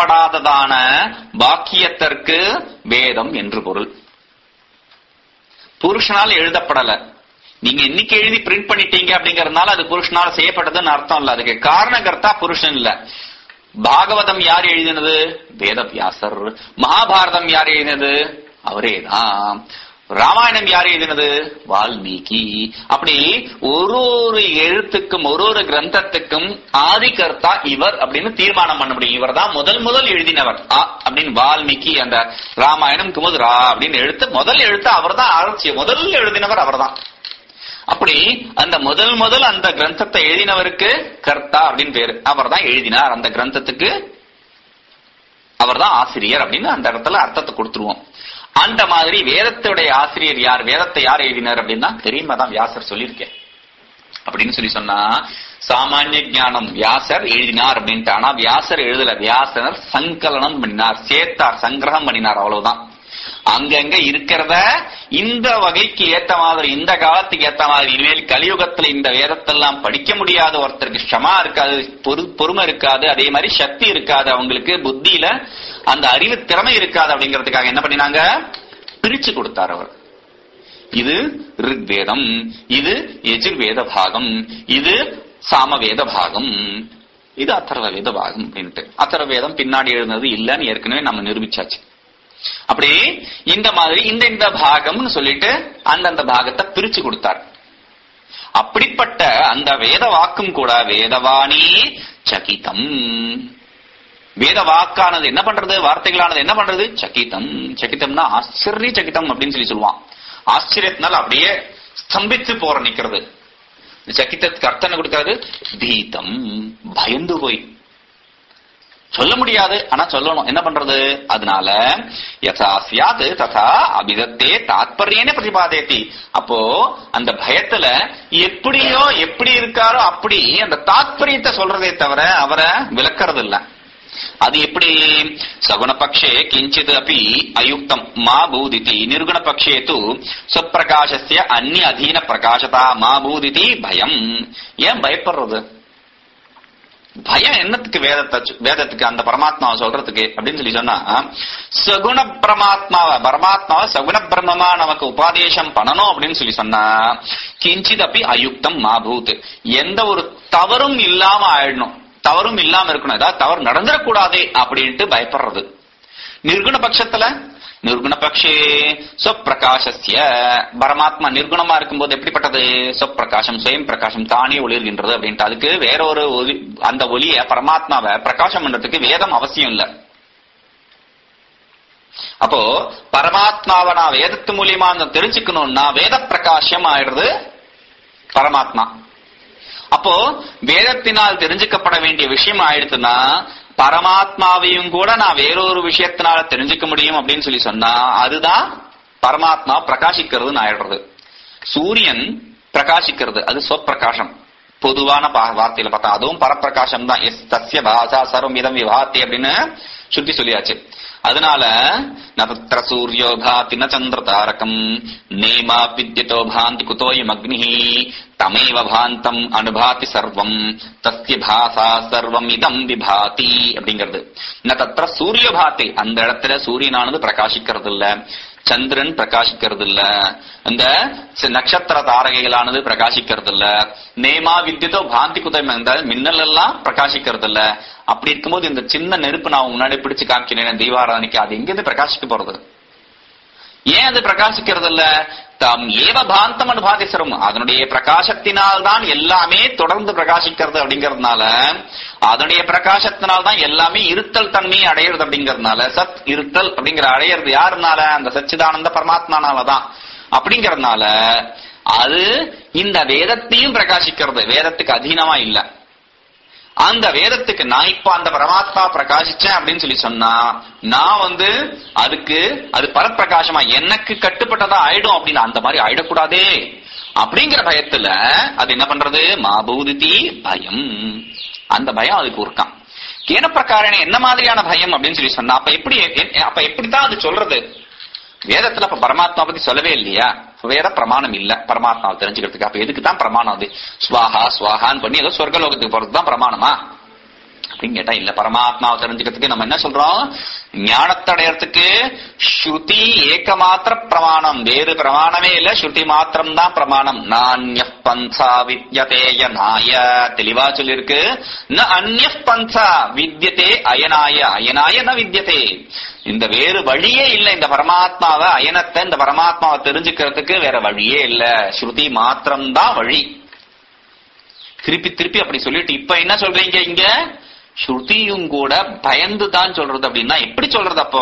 இயற்றப்படாததான வாக்கியத்திற்கு வேதம் என்று பொருள் புருஷனால் எழுதப்படல நீங்க இன்னைக்கு எழுதி பிரிண்ட் பண்ணிட்டீங்க அப்படிங்கறதுனால அது புருஷனால செய்யப்பட்டதுன்னு அர்த்தம் இல்ல அதுக்கு காரணகர்த்தா புருஷன் இல்ல பாகவதம் யார் எழுதினது வேதவியாசர் மகாபாரதம் யார் எழுதினது அவரேதான் ராமாயணம் யார் எழுதினது வால்மீகி அப்படி ஒரு ஒரு எழுத்துக்கும் ஒரு ஒரு கிரந்தத்துக்கும் ஆதிகர்த்தா இவர் அப்படின்னு தீர்மானம் பண்ண முடியும் இவர் தான் முதல் முதல் எழுதினவர் ஆ அப்படின்னு வால்மீகி அந்த ராமாயணம் குமுது ரா அப்படின்னு எழுத்து முதல் எழுத்து அவர் தான் ஆரம்பிச்சு முதல் எழுதினவர் அவர்தான் அப்படி அந்த முதல் முதல் அந்த கிரந்தத்தை எழுதினவருக்கு கர்த்தா அப்படின்னு பேரு அவர் தான் எழுதினார் அந்த கிரந்தத்துக்கு அவர் தான் ஆசிரியர் அப்படின்னு அந்த இடத்துல அர்த்தத்தை கொடுத்துருவோம் அந்த மாதிரி வேதத்துடைய ஆசிரியர் யார் வேதத்தை யார் எழுதினார் அப்படின்னா தெரியுமா தான் வியாசர் சொல்லியிருக்கேன் அப்படின்னு சொல்லி சொன்னா சாமானிய ஞானம் வியாசர் எழுதினார் அப்படின்ட்டு ஆனா வியாசர் எழுதல வியாசர் சங்கலனம் பண்ணினார் சேர்த்தார் சங்கிரகம் பண்ணினார் அவ்வளவுதான் அங்கங்க இருக்கிறத இந்த வகைக்கு ஏத்த மாதிரி இந்த காலத்துக்கு ஏத்த மாதிரி இனிமேல் கலியுகத்துல இந்த வேதத்தெல்லாம் படிக்க முடியாத ஒருத்தருக்கு க்ஷமா இருக்காது பொறு- பொறுமை இருக்காது அதே மாதிரி சக்தி இருக்காது அவங்களுக்கு புத்தியில அந்த அறிவு திறமை இருக்காது அப்படிங்கிறதுக்காக என்ன பண்ணினாங்க பிரிச்சு கொடுத்தார் அவர் இது ரிக்வேதம் இது எஜுர்வேத பாகம் இது சாமவேத பாகம் இது அத்தர்வ வேத பாகம் அப்படின்ட்டு அத்தர்வ வேதம் பின்னாடி எழுதுனது இல்லைன்னு ஏற்கனவே நம்ம நிரூபிச்சாச்சு அப்படி இந்த மாதிரி இந்த இந்த பாகம்னு சொல்லிட்டு அந்தந்த பாகத்தை பிரிச்சு கொடுத்தார் அப்படிப்பட்ட அந்த வேத வாக்கும் கூட வேதவாணி சகிதம் வேத வாக்கானது என்ன பண்றது வார்த்தைகளானது என்ன பண்றது சகிதம் சகிதம்னா ஆச்சரிய சகிதம் அப்படின்னு சொல்லி சொல்லுவான் ஆச்சரியத்தினால அப்படியே ஸ்தம்பித்து போற நிக்கிறது இந்த சகிதத்துக்கு அர்த்தம் கொடுக்காது பீதம் பயந்து போய் சொல்ல முடியாது ஆனா சொல்லணும் என்ன பண்றது அதனால யசா சியாது ததா அபிதத்தே தாத்பரியனே பிரதிபாதேத்தி அப்போ அந்த பயத்துல எப்படியோ எப்படி இருக்காரோ அப்படி அந்த தாத்பரியத்தை சொல்றதே தவிர அவரை விளக்கறது இல்ல அது எப்படி சகுணபக்ஷே கிஞ்சித் அப்படி அயுக்தம் மா பூதிதி நிர்குணபக்ஷே து சுப்பிரகாசஸ்ய அந்நிய அதீன பிரகாசதா மா பூதிதி பயம் ஏன் பயப்படுறது பயம் என்னத்துக்கு வேதத்தை வேதத்துக்கு அந்த பரமாத்மாவை சொல்றதுக்கு அப்படின்னு சொல்லி சொன்னா சகுண பரமாத்மாவை பரமாத்மாவை சகுண பிரம்மமா நமக்கு உபாதேசம் பண்ணணும் அப்படின்னு சொல்லி சொன்னா கிஞ்சித் அப்படி அயுக்தம் மாபூத் எந்த ஒரு தவறும் இல்லாம ஆயிடணும் தவறும் இல்லாம இருக்கணும் ஏதாவது தவறு நடந்துடக்கூடாதே அப்படின்ட்டு பயப்படுறது நிர்குண பட்சத்துல நிர்குண பக்ஷே சொப்பிரகாசஸ்ய பரமாத்மா நிர்குணமா இருக்கும்போது எப்படிப்பட்டது சொப்பிரகாசம் சுயம் பிரகாசம் தானே ஒளிர்கின்றது அப்படின்ட்டு அதுக்கு வேற ஒரு ஒளி அந்த ஒளிய பரமாத்மாவை பிரகாசம் பண்றதுக்கு வேதம் அவசியம் இல்ல அப்போ பரமாத்மாவை நான் வேதத்து மூலியமா அந்த தெரிஞ்சுக்கணும்னா வேத பிரகாசம் ஆயிடுறது பரமாத்மா அப்போ வேதத்தினால் தெரிஞ்சுக்கப்பட வேண்டிய விஷயம் ஆயிடுச்சுன்னா பரமாத்மாவையும் கூட நான் வேறொரு விஷயத்தினால தெரிஞ்சுக்க முடியும் அப்படின்னு சொல்லி சொன்னா அதுதான் பரமாத்மா பிரகாசிக்கிறதுன்னு ஆயிடுறது சூரியன் பிரகாசிக்கிறது அது சொப்பிரகாசம் பொதுவான பா- வார்த்தையில பார்த்தா அதுவும் பரப்பிரகாசம் தான் எஸ் தஸ்ய பாசா சர்வம் இதம் விவாத்தி அப்படின்னு சுத்தி சொல்லியாச்சு அதனால நபத்திர சூரியோ பாதி ந சந்திர தாரகம் நேமா வித்யதோ பாந்தி குதோயம் அக்னி தமேவ பாந்தம் அனுபாதி சர்வம் தஸ்ய பாசா சர்வம் இதம் விபாதி அப்படிங்கிறது ந தத்திர சூரிய பாதி அந்த இடத்துல சூரியனானது பிரகாசிக்கிறது இல்ல சந்திரன் பிரகாசிக்கிறது இல்ல இந்த சி- நட்சத்திர தாரகைகளானது பிரகாசிக்கிறது இல்ல நேமா வித்யுதோ பாந்தி குதம் இந்த மின்னல் எல்லாம் பிரகாசிக்கிறது இல்ல அப்படி இருக்கும்போது இந்த சின்ன நெருப்பு நான் முன்னாடி பிடிச்சு காமிச்சினேன் தீபாராதனைக்கு அது எங்கிருந்து பிரகாசிக்க போறது ஏன் அது பிரகாசிக்கிறது இல்ல தாம் ஏவ பாந்தம் அனுபாதிசரும் அதனுடைய பிரகாசத்தினால் தான் எல்லாமே தொடர்ந்து பிரகாசிக்கிறது அப்படிங்கறதுனால அதனுடைய பிரகாசத்தினால் தான் எல்லாமே இருத்தல் தன்மையை அடையிறது அப்படிங்கறதுனால சத் இருத்தல் அப்படிங்கிற அடையிறது யாருனால அந்த சச்சிதானந்த பரமாத்மானால தான் அப்படிங்கறதுனால அது இந்த வேதத்தையும் பிரகாசிக்கிறது வேதத்துக்கு அதீனமா இல்ல அந்த வேதத்துக்கு நான் இப்ப அந்த பரமாத்மா பிரகாசிச்சேன் அப்படின்னு சொல்லி சொன்னா நான் வந்து அதுக்கு அது பரப்பிரகாசமா எனக்கு கட்டுப்பட்டதா ஆயிடும் அப்படின்னு அந்த மாதிரி ஆயிடக்கூடாதே அப்படிங்கிற பயத்துல அது என்ன பண்றது மாபூதிதி பயம் அந்த பயம் அதுக்கு இருக்கான் கேன பிரகாரணி என்ன மாதிரியான பயம் அப்படின்னு சொல்லி சொன்னா அப்ப எப்படி எ- அப்ப எப்படித்தான் அது சொல்றது வேதத்துல அப்ப பரமாத்மா பத்தி சொல்லவே இல்லையா வேற பிரமாணம் இல்ல பரமாத்மாவை தெரிஞ்சுக்கிறதுக்கு அப்ப எதுக்கு தான் பிரமாணம் அது ஸ்வாஹா ஸ்வாஹான்னு பண்ணி ஏதோ சொர்க்கலோகத்துக்கு போறது தான் பிரமாணமா அப்படின்னு கேட்டா இல்ல பரமாத்மாவை தெரிஞ்சுக்கிறதுக்கு நம்ம என்ன சொல்றோம் ஞானத்தை அடையறதுக்கு ஸ்ருதி ஏகமாத்திர பிரமாணம் வேறு பிரமாணமே இல்ல ஸ்ருதி மாத்திரம் தான் பிரமாணம் நானிய பந்தா வித்யதேய நாய தெளிவா சொல்லிருக்கு ந அந்நிய பந்தா வித்யதே அயனாய அயனாய ந வித்யதே இந்த வேறு வழியே இல்ல இந்த பரமாத்மாவை அயனத்தை இந்த பரமாத்மாவை தெரிஞ்சுக்கிறதுக்கு வேற வழியே இல்ல ஸ்ருதி மாத்திரம் தான் வழி திருப்பி திருப்பி அப்படி சொல்லிட்டு இப்ப என்ன சொல்றீங்க இங்க ஸ்ருதியும் கூட பயந்து தான் சொல்றது அப்படின்னா எப்படி சொல்றது அப்போ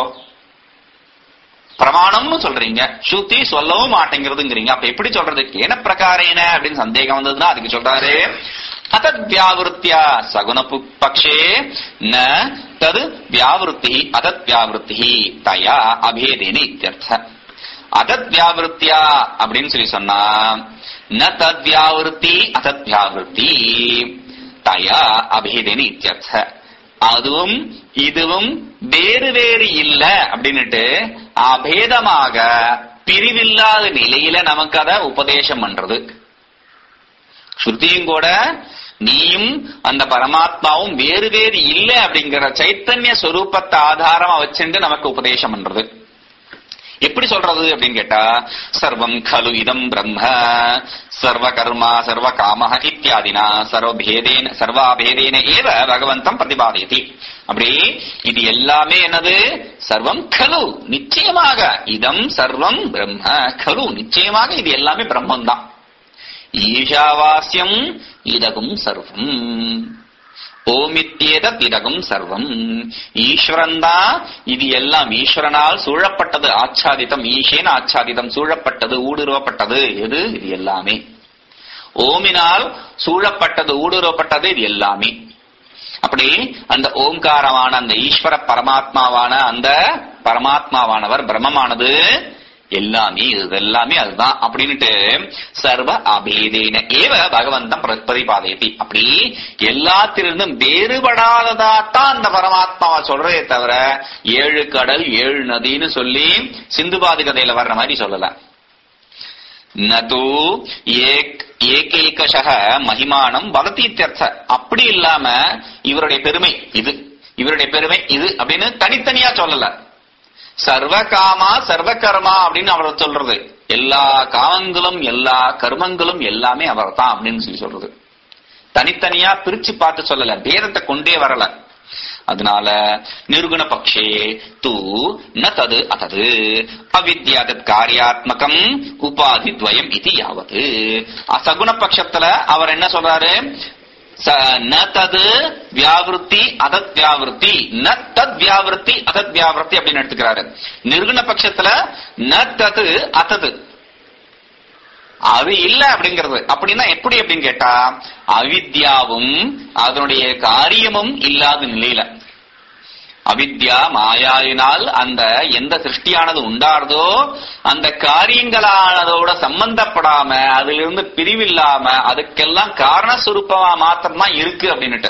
பிரமாணம்னு சொல்றீங்க ஸ்ருதி சொல்லவும் மாட்டேங்கிறதுங்கிறீங்க அப்ப எப்படி சொல்றது ஏன பிரகாரேன அப்படின்னு சந்தேகம் வந்ததுன்னா அதுக்கு சொல்றாரு அதத் வியாவிருத்தியா சகுன பு- பக்ஷே ந தது வியாவிருத்தி அதத் வியாவிருத்தி தயா அபேதேன இத்தியர்த்த அதத் வியாவிருத்தியா அப்படின்னு சொல்லி சொன்னா ந தத் வியாவிருத்தி அதத் வியாவிருத்தி தயா அபேதேன இத்தியர்த்த அதுவும் இதுவும் வேறு வேறு இல்ல அப்படின்னுட்டு அபேதமாக பிரிவில்லாத நிலையில நமக்கு அத உபதேசம் பண்றது ஸ்ருதியும் கூட நீயும் அந்த பரமாத்மாவும் வேறு வேறு இல்ல அப்படிங்கிற சைத்தன்ய சொரூபத்தை ஆதாரமா வச்சுட்டு நமக்கு உபதேசம் பண்றது எப்படி சொல்றது அப்படின்னு கேட்டா சர்வம் கலு இதம் பிரம்ம சர்வ கர்மா சர்வ காம இத்தியாதினா சர்வபேதேன சர்வாபேதேன ஏவ பகவந்தம் பிரதிபாதயதி அப்படி இது எல்லாமே என்னது சர்வம் கலு நிச்சயமாக இதம் சர்வம் பிரம்ம கலு நிச்சயமாக இது எல்லாமே பிரம்மம் தான் ஈஷாவாஸ்யம் இதகும் சர்வம் ஓமித்யேத திரகும் சர்வம் ஈஸ்வரன் தான் இது எல்லாம் ஈஸ்வரனால் சூழப்பட்டது ஆச்சாதிதம் ஈஷேன ஆச்சாதிதம் சூழப்பட்டது ஊடுருவப்பட்டது எது இது எல்லாமே ஓமினால் சூழப்பட்டது ஊடுருவப்பட்டது இது எல்லாமே அப்படி அந்த ஓம்காரமான அந்த ஈஸ்வர பரமாத்மாவான அந்த பரமாத்மாவானவர் பிரம்மமானது எல்லாமே இது எல்லாமே அதுதான் அப்படின்னுட்டு சர்வ அபேதேன ஏவ பகவந்தம் பிரதிபாதயதி அப்படி எல்லாத்திலிருந்தும் வேறுபடாததாத்தான் அந்த பரமாத்மாவை சொல்றதே தவிர ஏழு கடல் ஏழு நதின்னு சொல்லி சிந்துபாதி கதையில வர்ற மாதிரி சொல்லல நது ஏக் ஏகேகஷக மகிமானம் வதத்தீத்தியர்த்த அப்படி இல்லாம இவருடைய பெருமை இது இவருடைய பெருமை இது அப்படின்னு தனித்தனியா சொல்லல சர்வ காமா சர்வ கர்மா அப்படின்னு அவர் சொல்றது எல்லா காமங்களும் எல்லா கர்மங்களும் எல்லாமே அவர் தான் அப்படின்னு சொல்லி சொல்றது தனித்தனியா பிரிச்சு பார்த்து சொல்லல பேதத்தை கொண்டே வரல அதனால நிர்குண பக்ஷே தூ ந தது அதது அவித்யா தத் காரியாத்மகம் உபாதி துவயம் இது யாவது அசகுண பட்சத்துல அவர் என்ன சொல்றாரு ச- ந தது வியாவிருத்தி அதத் வியாவிருத்தி ந தத் வியாவிருத்தி அதத் வியாவிருத்தி அப்படின்னு எடுத்துக்கிறாரு நிர்குண பட்சத்துல ந தது அதது அது இல்ல அப்படிங்கிறது அப்படின்னா எப்படி அப்படின்னு கேட்டா அவித்யாவும் அதனுடைய காரியமும் இல்லாத நிலையில அவித்யா மாயாவினால் அந்த எந்த சிருஷ்டியானது உண்டாறதோ அந்த காரியங்களானதோட சம்பந்தப்படாம அதிலிருந்து பிரிவில்லாம அதுக்கெல்லாம் காரணஸ்வரூபமா மாத்திரம்தான் இருக்கு அப்படின்னுட்டு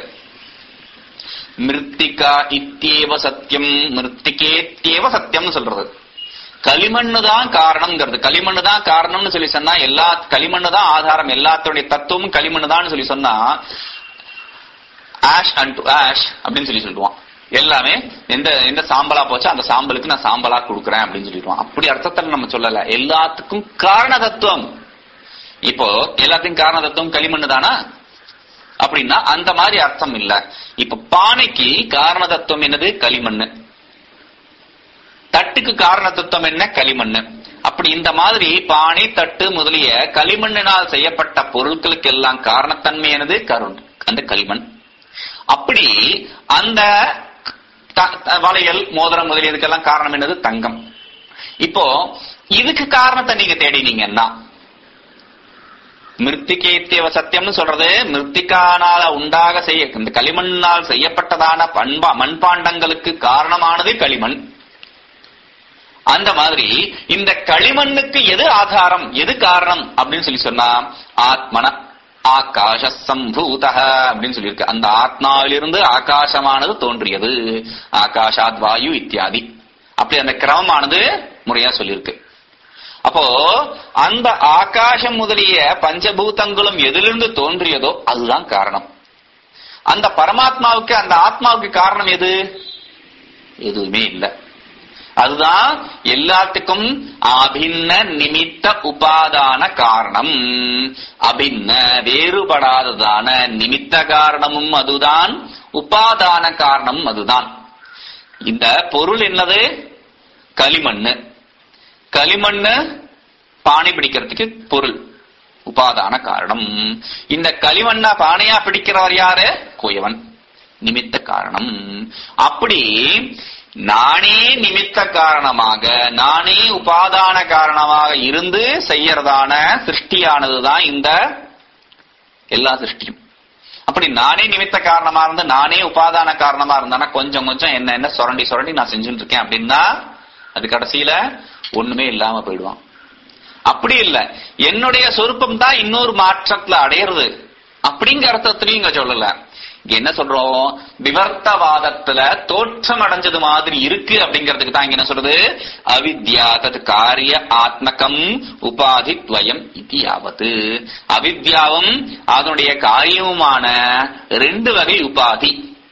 மிருத்திகா இத்தியேவ சத்தியம் மிருத்திகேத்தியேவ சத்தியம்னு சொல்றது களிமண்ணு தான் காரணம்ங்கிறது களிமண்ணு தான் காரணம்னு சொல்லி சொன்னா எல்லா களிமண்ணு தான் ஆதாரம் எல்லாத்துடைய தத்துவமும் களிமண்ணு தான் சொல்லி சொன்னா ஆஷ் அண்ட் டு ஆஷ் அப்படின்னு சொல்லி சொல்லுவான் எல்லாமே எந்த எந்த சாம்பலா போச்சோ அந்த சாம்பலுக்கு நான் சாம்பலா கொடுக்குறேன் அப்படின்னு சொல்லிடுவான் அப்படி அர்த்தத்தில் நம்ம சொல்லல எல்லாத்துக்கும் காரண தத்துவம் இப்போ எல்லாத்துக்கும் காரண தத்துவம் களிமண்ணு தானா அப்படின்னா அந்த மாதிரி அர்த்தம் இல்ல இப்ப பானைக்கு காரண தத்துவம் என்னது களிமண்ணு தட்டுக்கு காரண தத்துவம் என்ன களிமண்ணு அப்படி இந்த மாதிரி பானை தட்டு முதலிய களிமண்ணினால் செய்யப்பட்ட பொருட்களுக்கு எல்லாம் காரணத்தன்மையானது கருண் அந்த களிமண் அப்படி அந்த த- த- வளையல் மோதிரம் முதலியதுக்கெல்லாம் காரணம் என்னது தங்கம் இப்போ இதுக்கு காரணத்தை நீங்க தேடினீங்கன்னா மிருத்திகேத்தியவ சத்தியம்னு சொல்றது மிருத்திகானால உண்டாக செய்ய இந்த களிமண்ணால் செய்யப்பட்டதான பண்பா மண்பாண்டங்களுக்கு காரணமானது களிமண் அந்த மாதிரி இந்த களிமண்ணுக்கு எது ஆதாரம் எது காரணம் அப்படின்னு சொல்லி சொன்னா ஆத்மன ஆகாஷ சம்பூத அப்படின்னு சொல்லியிருக்கு அந்த ஆத்மாவிலிருந்து ஆகாசமானது தோன்றியது ஆகாஷாத் வாயு இத்தியாதி அப்படி அந்த கிரமமானது முறையா சொல்லியிருக்கு அப்போ அந்த ஆகாசம் முதலிய பஞ்சபூதங்களும் எதிலிருந்து தோன்றியதோ அதுதான் காரணம் அந்த பரமாத்மாவுக்கு அந்த ஆத்மாவுக்கு காரணம் எது எதுவுமே இல்லை அதுதான் எல்லாத்துக்கும் அபின்ன நிமித்த உபாதான காரணம் அபின்ன வேறுபடாததான நிமித்த காரணமும் அதுதான் உபாதான காரணமும் அதுதான் இந்த பொருள் என்னது களிமண்ணு களிமண்ணு பானை பிடிக்கிறதுக்கு பொருள் உபாதான காரணம் இந்த களிமண்ணா பானையா பிடிக்கிறவர் யாரு குயவன் நிமித்த காரணம் அப்படி நானே நிமித்த காரணமாக நானே உபாதான காரணமாக இருந்து செய்யறதான சிருஷ்டியானதுதான் இந்த எல்லா சிருஷ்டியும் அப்படி நானே நிமித்த காரணமா இருந்து நானே உபாதான காரணமா இருந்தானா கொஞ்சம் கொஞ்சம் என்ன என்ன சுரண்டி சுரண்டி நான் செஞ்சுட்டு இருக்கேன் அப்படின்னா அது கடைசியில ஒண்ணுமே இல்லாம போயிடுவான் அப்படி இல்ல என்னுடைய சொருப்பம் தான் இன்னொரு மாற்றத்துல அடையிறது அப்படிங்கிற அர்த்தத்திலையும் இங்க சொல்லல இங்க என்ன சொல்றோம் விவர்த்தவாதத்துல தோற்றம் அடைஞ்சது மாதிரி இருக்கு அப்படிங்கிறதுக்கு தான் இங்க என்ன சொல்றது அவித்யா தது காரிய ஆத்மகம் உபாதி துவயம் இது யாவது அவித்யாவும் அதனுடைய காரியமுமான ரெண்டு வகை உபாதி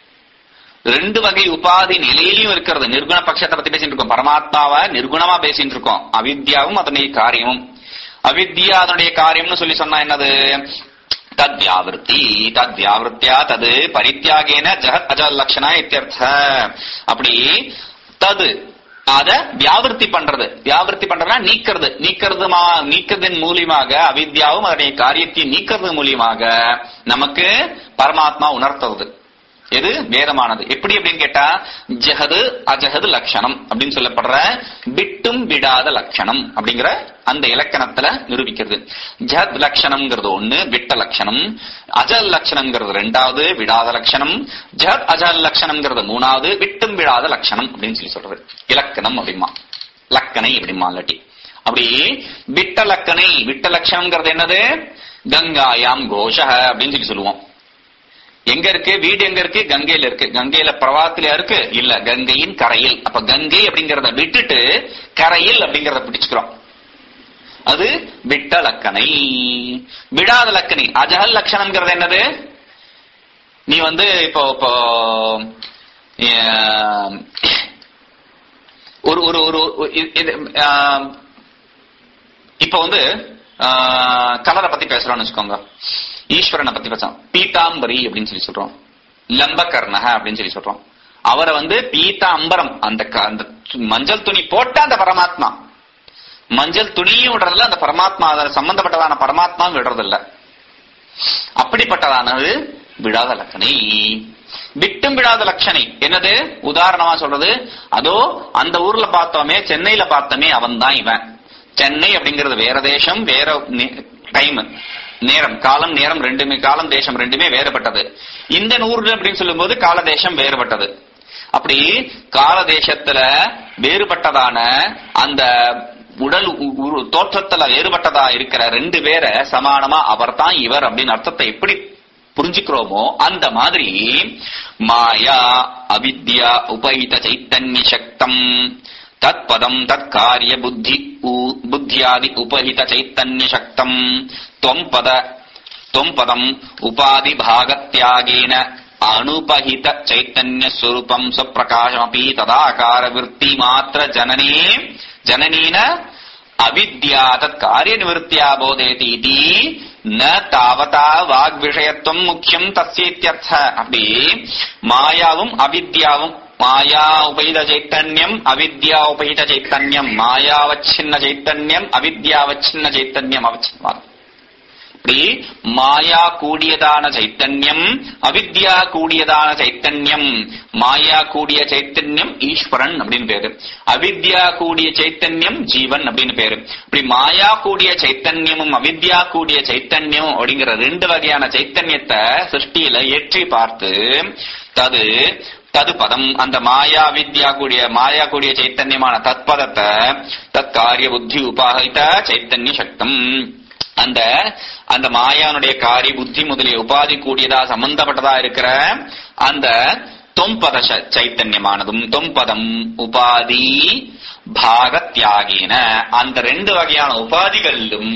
ரெண்டு வகை உபாதி நிலையிலையும் இருக்கிறது நிர்குண பட்சத்தை பத்தி பேசிட்டு இருக்கோம் பரமாத்மாவை நிர்குணமா பேசிட்டு இருக்கோம் அவித்யாவும் அதனுடைய காரியமும் அவித்யா அதனுடைய காரியம்னு சொல்லி சொன்னா என்னது தத்வியாவிருத்தி தத்வியாவிருத்தியா தது பரித்தியாகேன ஜெகத் அஜல் லட்சணா இத்தியர்த்த அப்படி தது அத வியாவிருத்தி பண்றது வியாவிருத்தி பண்றதுனா நீக்கிறது நீக்கிறது நீக்கிறதன் மூலியமாக அவித்யாவும் அதனுடைய காரியத்தை நீக்கிறது மூலியமாக நமக்கு பரமாத்மா உணர்த்துறது எது வேதமானது எப்படி அப்படின்னு கேட்டா ஜெகது அஜகது லட்சணம் அப்படின்னு சொல்லப்படுற விட்டும் விடாத லட்சணம் அப்படிங்கிற அந்த இலக்கணத்துல நிரூபிக்கிறது ஜஹத் லட்சணம்ங்கிறது ஒண்ணு விட்ட லட்சணம் அஜல் லட்சணம்ங்கிறது ரெண்டாவது விடாத லட்சணம் ஜஹத் அஜல் லட்சணம்ங்கிறது மூணாவது விட்டும் விடாத லட்சணம் அப்படின்னு சொல்லி சொல்றது இலக்கணம் அப்படிமா லக்கணை அப்படிமா இல்லாட்டி அப்படி விட்ட லக்கணை விட்ட லட்சணம்ங்கிறது என்னது கங்காயாம் கோஷ அப்படின்னு சொல்லி சொல்லுவோம் எங்க இருக்கு வீடு எங்க இருக்கு கங்கையில இருக்கு கங்கையில பிரவாகத்தில இருக்கு இல்ல கங்கையின் கரையில் அப்ப கங்கை அப்படிங்கறத விட்டுட்டு கரையில் அப்படிங்கறத பிடிச்சுக்கிறோம் அது விட்ட லக்கணை விடாத லக்கணை அஜகல் லட்சணம்ங்கிறது என்னது நீ வந்து இப்போ இப்போ அஹ், ஒரு ஒரு ஒரு ஒரு- இது- இது, ஆஹ், இப்ப வந்து கலரை பத்தி பேசுறோம்னு வச்சுக்கோங்க ஈஸ்வரனை பத்தி பேசுறோம் பீதாம்பரி அப்படின்னு சொல்லி சொல்றோம் லம்பகர்ணக அப்படின்னு சொல்லி சொல்றோம் அவரை வந்து பீதாம்பரம் அந்த க- அந்த து- மஞ்சள் துணி போட்ட அந்த பரமாத்மா மஞ்சள் துணியும் விடுறதில்ல அந்த பரமாத்மா அதில் சம்பந்தப்பட்டதான பரமாத்மாவும் விடுறதில்ல அப்படிப்பட்டதானது விடாத லட்சணை விட்டும் விடாத லட்சணை என்னது உதாரணமா சொல்றது அதோ அந்த ஊர்ல பார்த்தோமே சென்னையில பார்த்தோமே அவன் தான் இவன் சென்னை அப்படிங்கிறது வேற தேசம் வேற டைம் நேரம் காலம் நேரம் ரெண்டுமே காலம் தேசம் ரெண்டுமே வேறுபட்டது இந்த ஊர் அப்படின்னு சொல்லும்போது கால தேசம் வேறுபட்டது அப்படி கால தேசத்துல வேறுபட்டதான அந்த உடல் உ- உரு- தோற்றத்துல வேறுபட்டதா இருக்கிற ரெண்டு பேரை சமானமா அவர் தான் இவர் அப்படின்னு அர்த்தத்தை எப்படி புரிஞ்சுக்கிறோமோ அந்த மாதிரி மாயா அவித்யா உபயித சைத்தன்ய சக்தம் தத்பதம் தற்காரிய புத்தி உ- புத்தியாதி உபஹித சைத்தன்ய சக்தம் தொம்பத தொம்பதம் உபாதி பாகத்யாகேன அனுபஹித சைத்தன்ய ஸ்வரூபம் ஸ்வப்பிரகாசமபி ததாகார விற்பி மாத்திர ஜனனே ஜனனீன அவித்யா தத் காரிய நிவர்த்தியா போதேதி இதி ந தாவதா வாக் விஷயத்துவம் முக்கியம் தஸ்யேத்யர்த்த அப்படி மாயாவும் அவித்யாவும் மாயா உபயித சைத்தன்யம் அவித்யா உபயித சைத்தன்யம் மாயாவச்சின்ன சைத்தன்யம் அவித்யாவச்சின்ன சைத்தன்யம் அவச்சின்வாதம் இப்படி மாயா கூடியதான சைத்தன்யம் அவித்யா கூடியதான சைத்தன்யம் மாயா கூடிய சைத்தன்யம் ஈஸ்வரன் அப்படின்னு பேரு அவித்யா கூடிய சைத்தன்யம் ஜீவன் அப்படின்னு பேரு இப்படி மாயா கூடிய சைத்தன்யமும் அவித்யா கூடிய சைத்தன்யமும் அப்படிங்கிற ரெண்டு வகையான சைத்தன்யத்தை சிருஷ்டியில ஏற்றி பார்த்து தது தது பதம் அந்த மாயா வித்யா கூடிய மாயா கூடிய சைத்தன்யமான தத்பதத்தை தற்காரிய புத்தி உபாகித சைத்தன்ய சக்தம் அந்த அந்த மாயானுடைய காரி புத்தி முதலிய உபாதி கூடியதா சம்பந்தப்பட்டதா இருக்கிற அந்த தொம்பத ச- சைத்தன்யமானதும் தொம்பதம் உபாதி பாகத்தியாகேன அந்த ரெண்டு வகையான உபாதிகளிலும்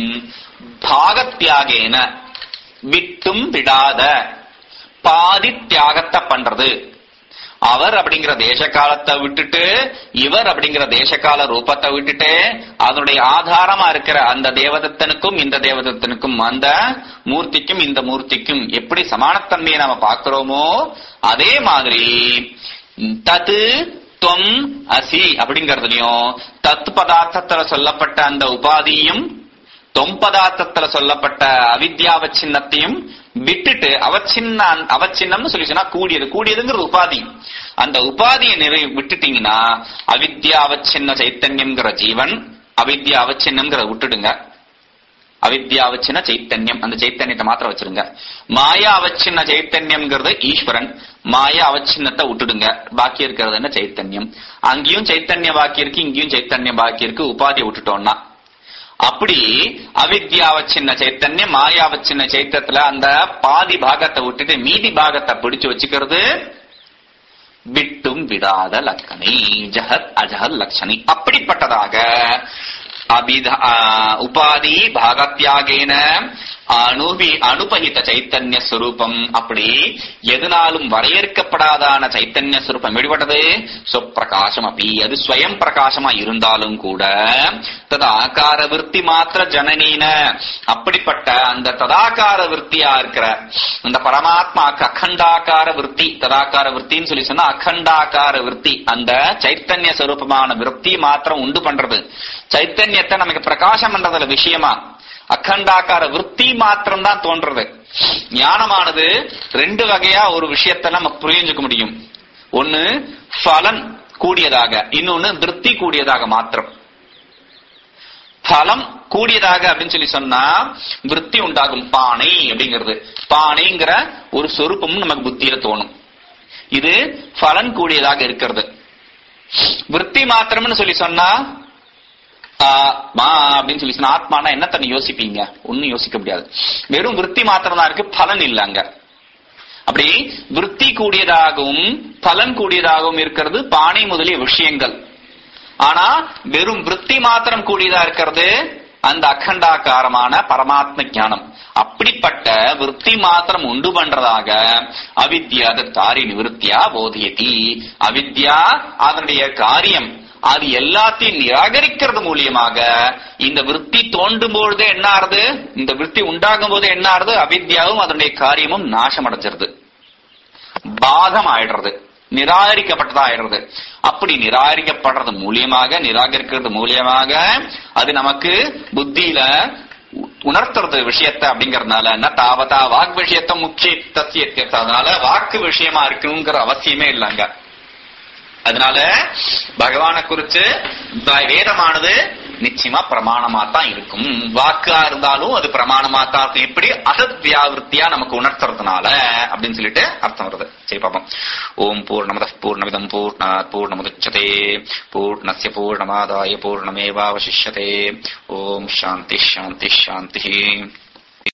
பாகத்தியாகேன விட்டும் விடாத பாதி தியாகத்தை பண்றது அவர் அப்படிங்கிற தேச காலத்தை விட்டுட்டு இவர் அப்படிங்கிற தேச கால ரூபத்தை விட்டுட்டு அதனுடைய ஆதாரமா இருக்கிற அந்த தேவதத்தனுக்கும் இந்த தேவதத்தனுக்கும் அந்த மூர்த்திக்கும் இந்த மூர்த்திக்கும் எப்படி சமானத்தன்மையை நாம பார்க்கிறோமோ அதே மாதிரி தது தொம் அசி அப்படிங்கறதுலயும் தத் பதார்த்தத்துல சொல்லப்பட்ட அந்த உபாதியும் தொம் பதார்த்தத்துல சொல்லப்பட்ட அவித்யாவச்சின்னத்தையும் விட்டுட்டு அவச்சின்ன அவச்சின்னம்னு சொல்லி சொன்னா கூடியது கூடியதுங்கிறது உபாதி அந்த உபாதியை நிறை விட்டுட்டீங்கன்னா அவித்யா அவச்சின்ன சைத்தன்யம்ங்கிற ஜீவன் அவித்யா அவச்சின்னம்ங்கிறத விட்டுடுங்க அவித்யா அவச்சின்ன சைத்தன்யம் அந்த சைத்தன்யத்தை மாத்திரம் வச்சிருங்க மாயா அவச்சின்ன சைத்தன்யம்ங்கிறது ஈஸ்வரன் மாயா அவச்சின்னத்தை விட்டுடுங்க பாக்கி இருக்கிறது என்ன சைத்தன்யம் அங்கேயும் சைத்தன்ய பாக்கி இருக்கு இங்கேயும் சைத்தன்யம் பாக்கி இருக்கு உபாதியை விட்டுட்டோம்னா அப்படி அவித்யாவச்சின்ன சைத்தன்யம் மாயாவச்சின்ன சைத்தத்துல அந்த பாதி பாகத்தை விட்டுட்டு மீதி பாகத்தை பிடிச்சு வச்சுக்கிறது விட்டும் விடாத லக்கணை ஜஹத் அஜஹத் லட்சணி அப்படிப்பட்டதாக அபித உபாதி பாகத்தியாகேன அணுபி அனுபகித சைத்தன்ய சுரூபம் அப்படி எதனாலும் வரையறுக்கப்படாதான சைத்தன்ய சுரூபம் எப்படிப்பட்டது சொப்பிரகாசம் அப்படி அது ஸ்வயம் பிரகாசமா இருந்தாலும் கூட தது ஆகார விற்பி மாத்திர ஜனனீன அப்படிப்பட்ட அந்த ததாகார விற்பியா இருக்கிற அந்த பரமாத்மாக்கு அகண்டாகார விற்பி ததாகார விற்பின்னு சொல்லி சொன்னா அகண்டாகார விற்பி அந்த சைத்தன்ய சுரூபமான விற்பி மாத்திரம் உண்டு பண்றது சைத்தன்யத்தை நமக்கு பிரகாசம் பண்றதுல விஷயமா அகண்டாக்கார விற்பி மாத்திரம் தான் தோன்றது ஞானமானது ரெண்டு வகையா ஒரு விஷயத்தை நம்ம புரிஞ்சுக்க முடியும் ஒன்னு பலன் கூடியதாக இன்னொன்னு விற்பி கூடியதாக மாத்திரம் பலம் கூடியதாக அப்படின்னு சொல்லி சொன்னா விற்பி உண்டாகும் பானை அப்படிங்கிறது பானைங்கிற ஒரு சொரூபமும் நமக்கு புத்தியில தோணும் இது பலன் கூடியதாக இருக்கிறது விற்பி மாத்திரம்னு சொல்லி சொன்னா மா அப்படின்னு சொல்லி சொன்னா ஆத்மானா என்ன தன்னை யோசிப்பீங்க ஒன்னும் யோசிக்க முடியாது வெறும் விற்பி மாத்திரம் தான் இருக்கு பலன் இல்ல அங்க அப்படி விற்பி கூடியதாகவும் பலன் கூடியதாகவும் இருக்கிறது பானை முதலிய விஷயங்கள் ஆனா வெறும் விற்பி மாத்திரம் கூடியதா இருக்கிறது அந்த அகண்டாக்காரமான பரமாத்ம ஞானம் அப்படிப்பட்ட விற்பி மாத்திரம் உண்டு பண்றதாக அவித்யா தாரி நிவர்த்தியா போதியதி அவித்யா அதனுடைய காரியம் அது எல்லாத்தையும் நிராகரிக்கிறது மூலியமாக இந்த விற்பி தோண்டும் பொழுது என்ன ஆறுது இந்த விற்பி உண்டாகும் போது என்ன ஆறுது அவித்யாவும் அதனுடைய காரியமும் நாசம் அடைஞ்சிருது பாதம் ஆயிடுறது நிராகரிக்கப்பட்டதா ஆயிடுறது அப்படி நிராகரிக்கப்படுறது மூலியமாக நிராகரிக்கிறது மூலியமாக அது நமக்கு புத்தியில உணர்த்துறது விஷயத்த அப்படிங்கறதுனால என்ன தாவதா வாக் விஷயத்த முக்கிய அதனால வாக்கு விஷயமா இருக்கணுங்கிற அவசியமே இல்லைங்க அதனால பகவானை குறிச்சு வேதமானது நிச்சயமா பிரமாணமா தான் இருக்கும் வாக்கா இருந்தாலும் அது பிரமாணமா தான் இருக்கும் எப்படி அசத் வியாவிருத்தியா நமக்கு உணர்த்துறதுனால அப்படின்னு சொல்லிட்டு அர்த்தம் வருது சரி பாப்போம் ஓம் பூர்ணமத பூர்ணமிதம் பூர்ணாத் பூர்ணமுதச்சதே பூர்ணஸ்ய பூர்ணமாதாய பூர்ணமேவாவசிஷ்யதே ஓம் சாந்தி சாந்தி சாந்தி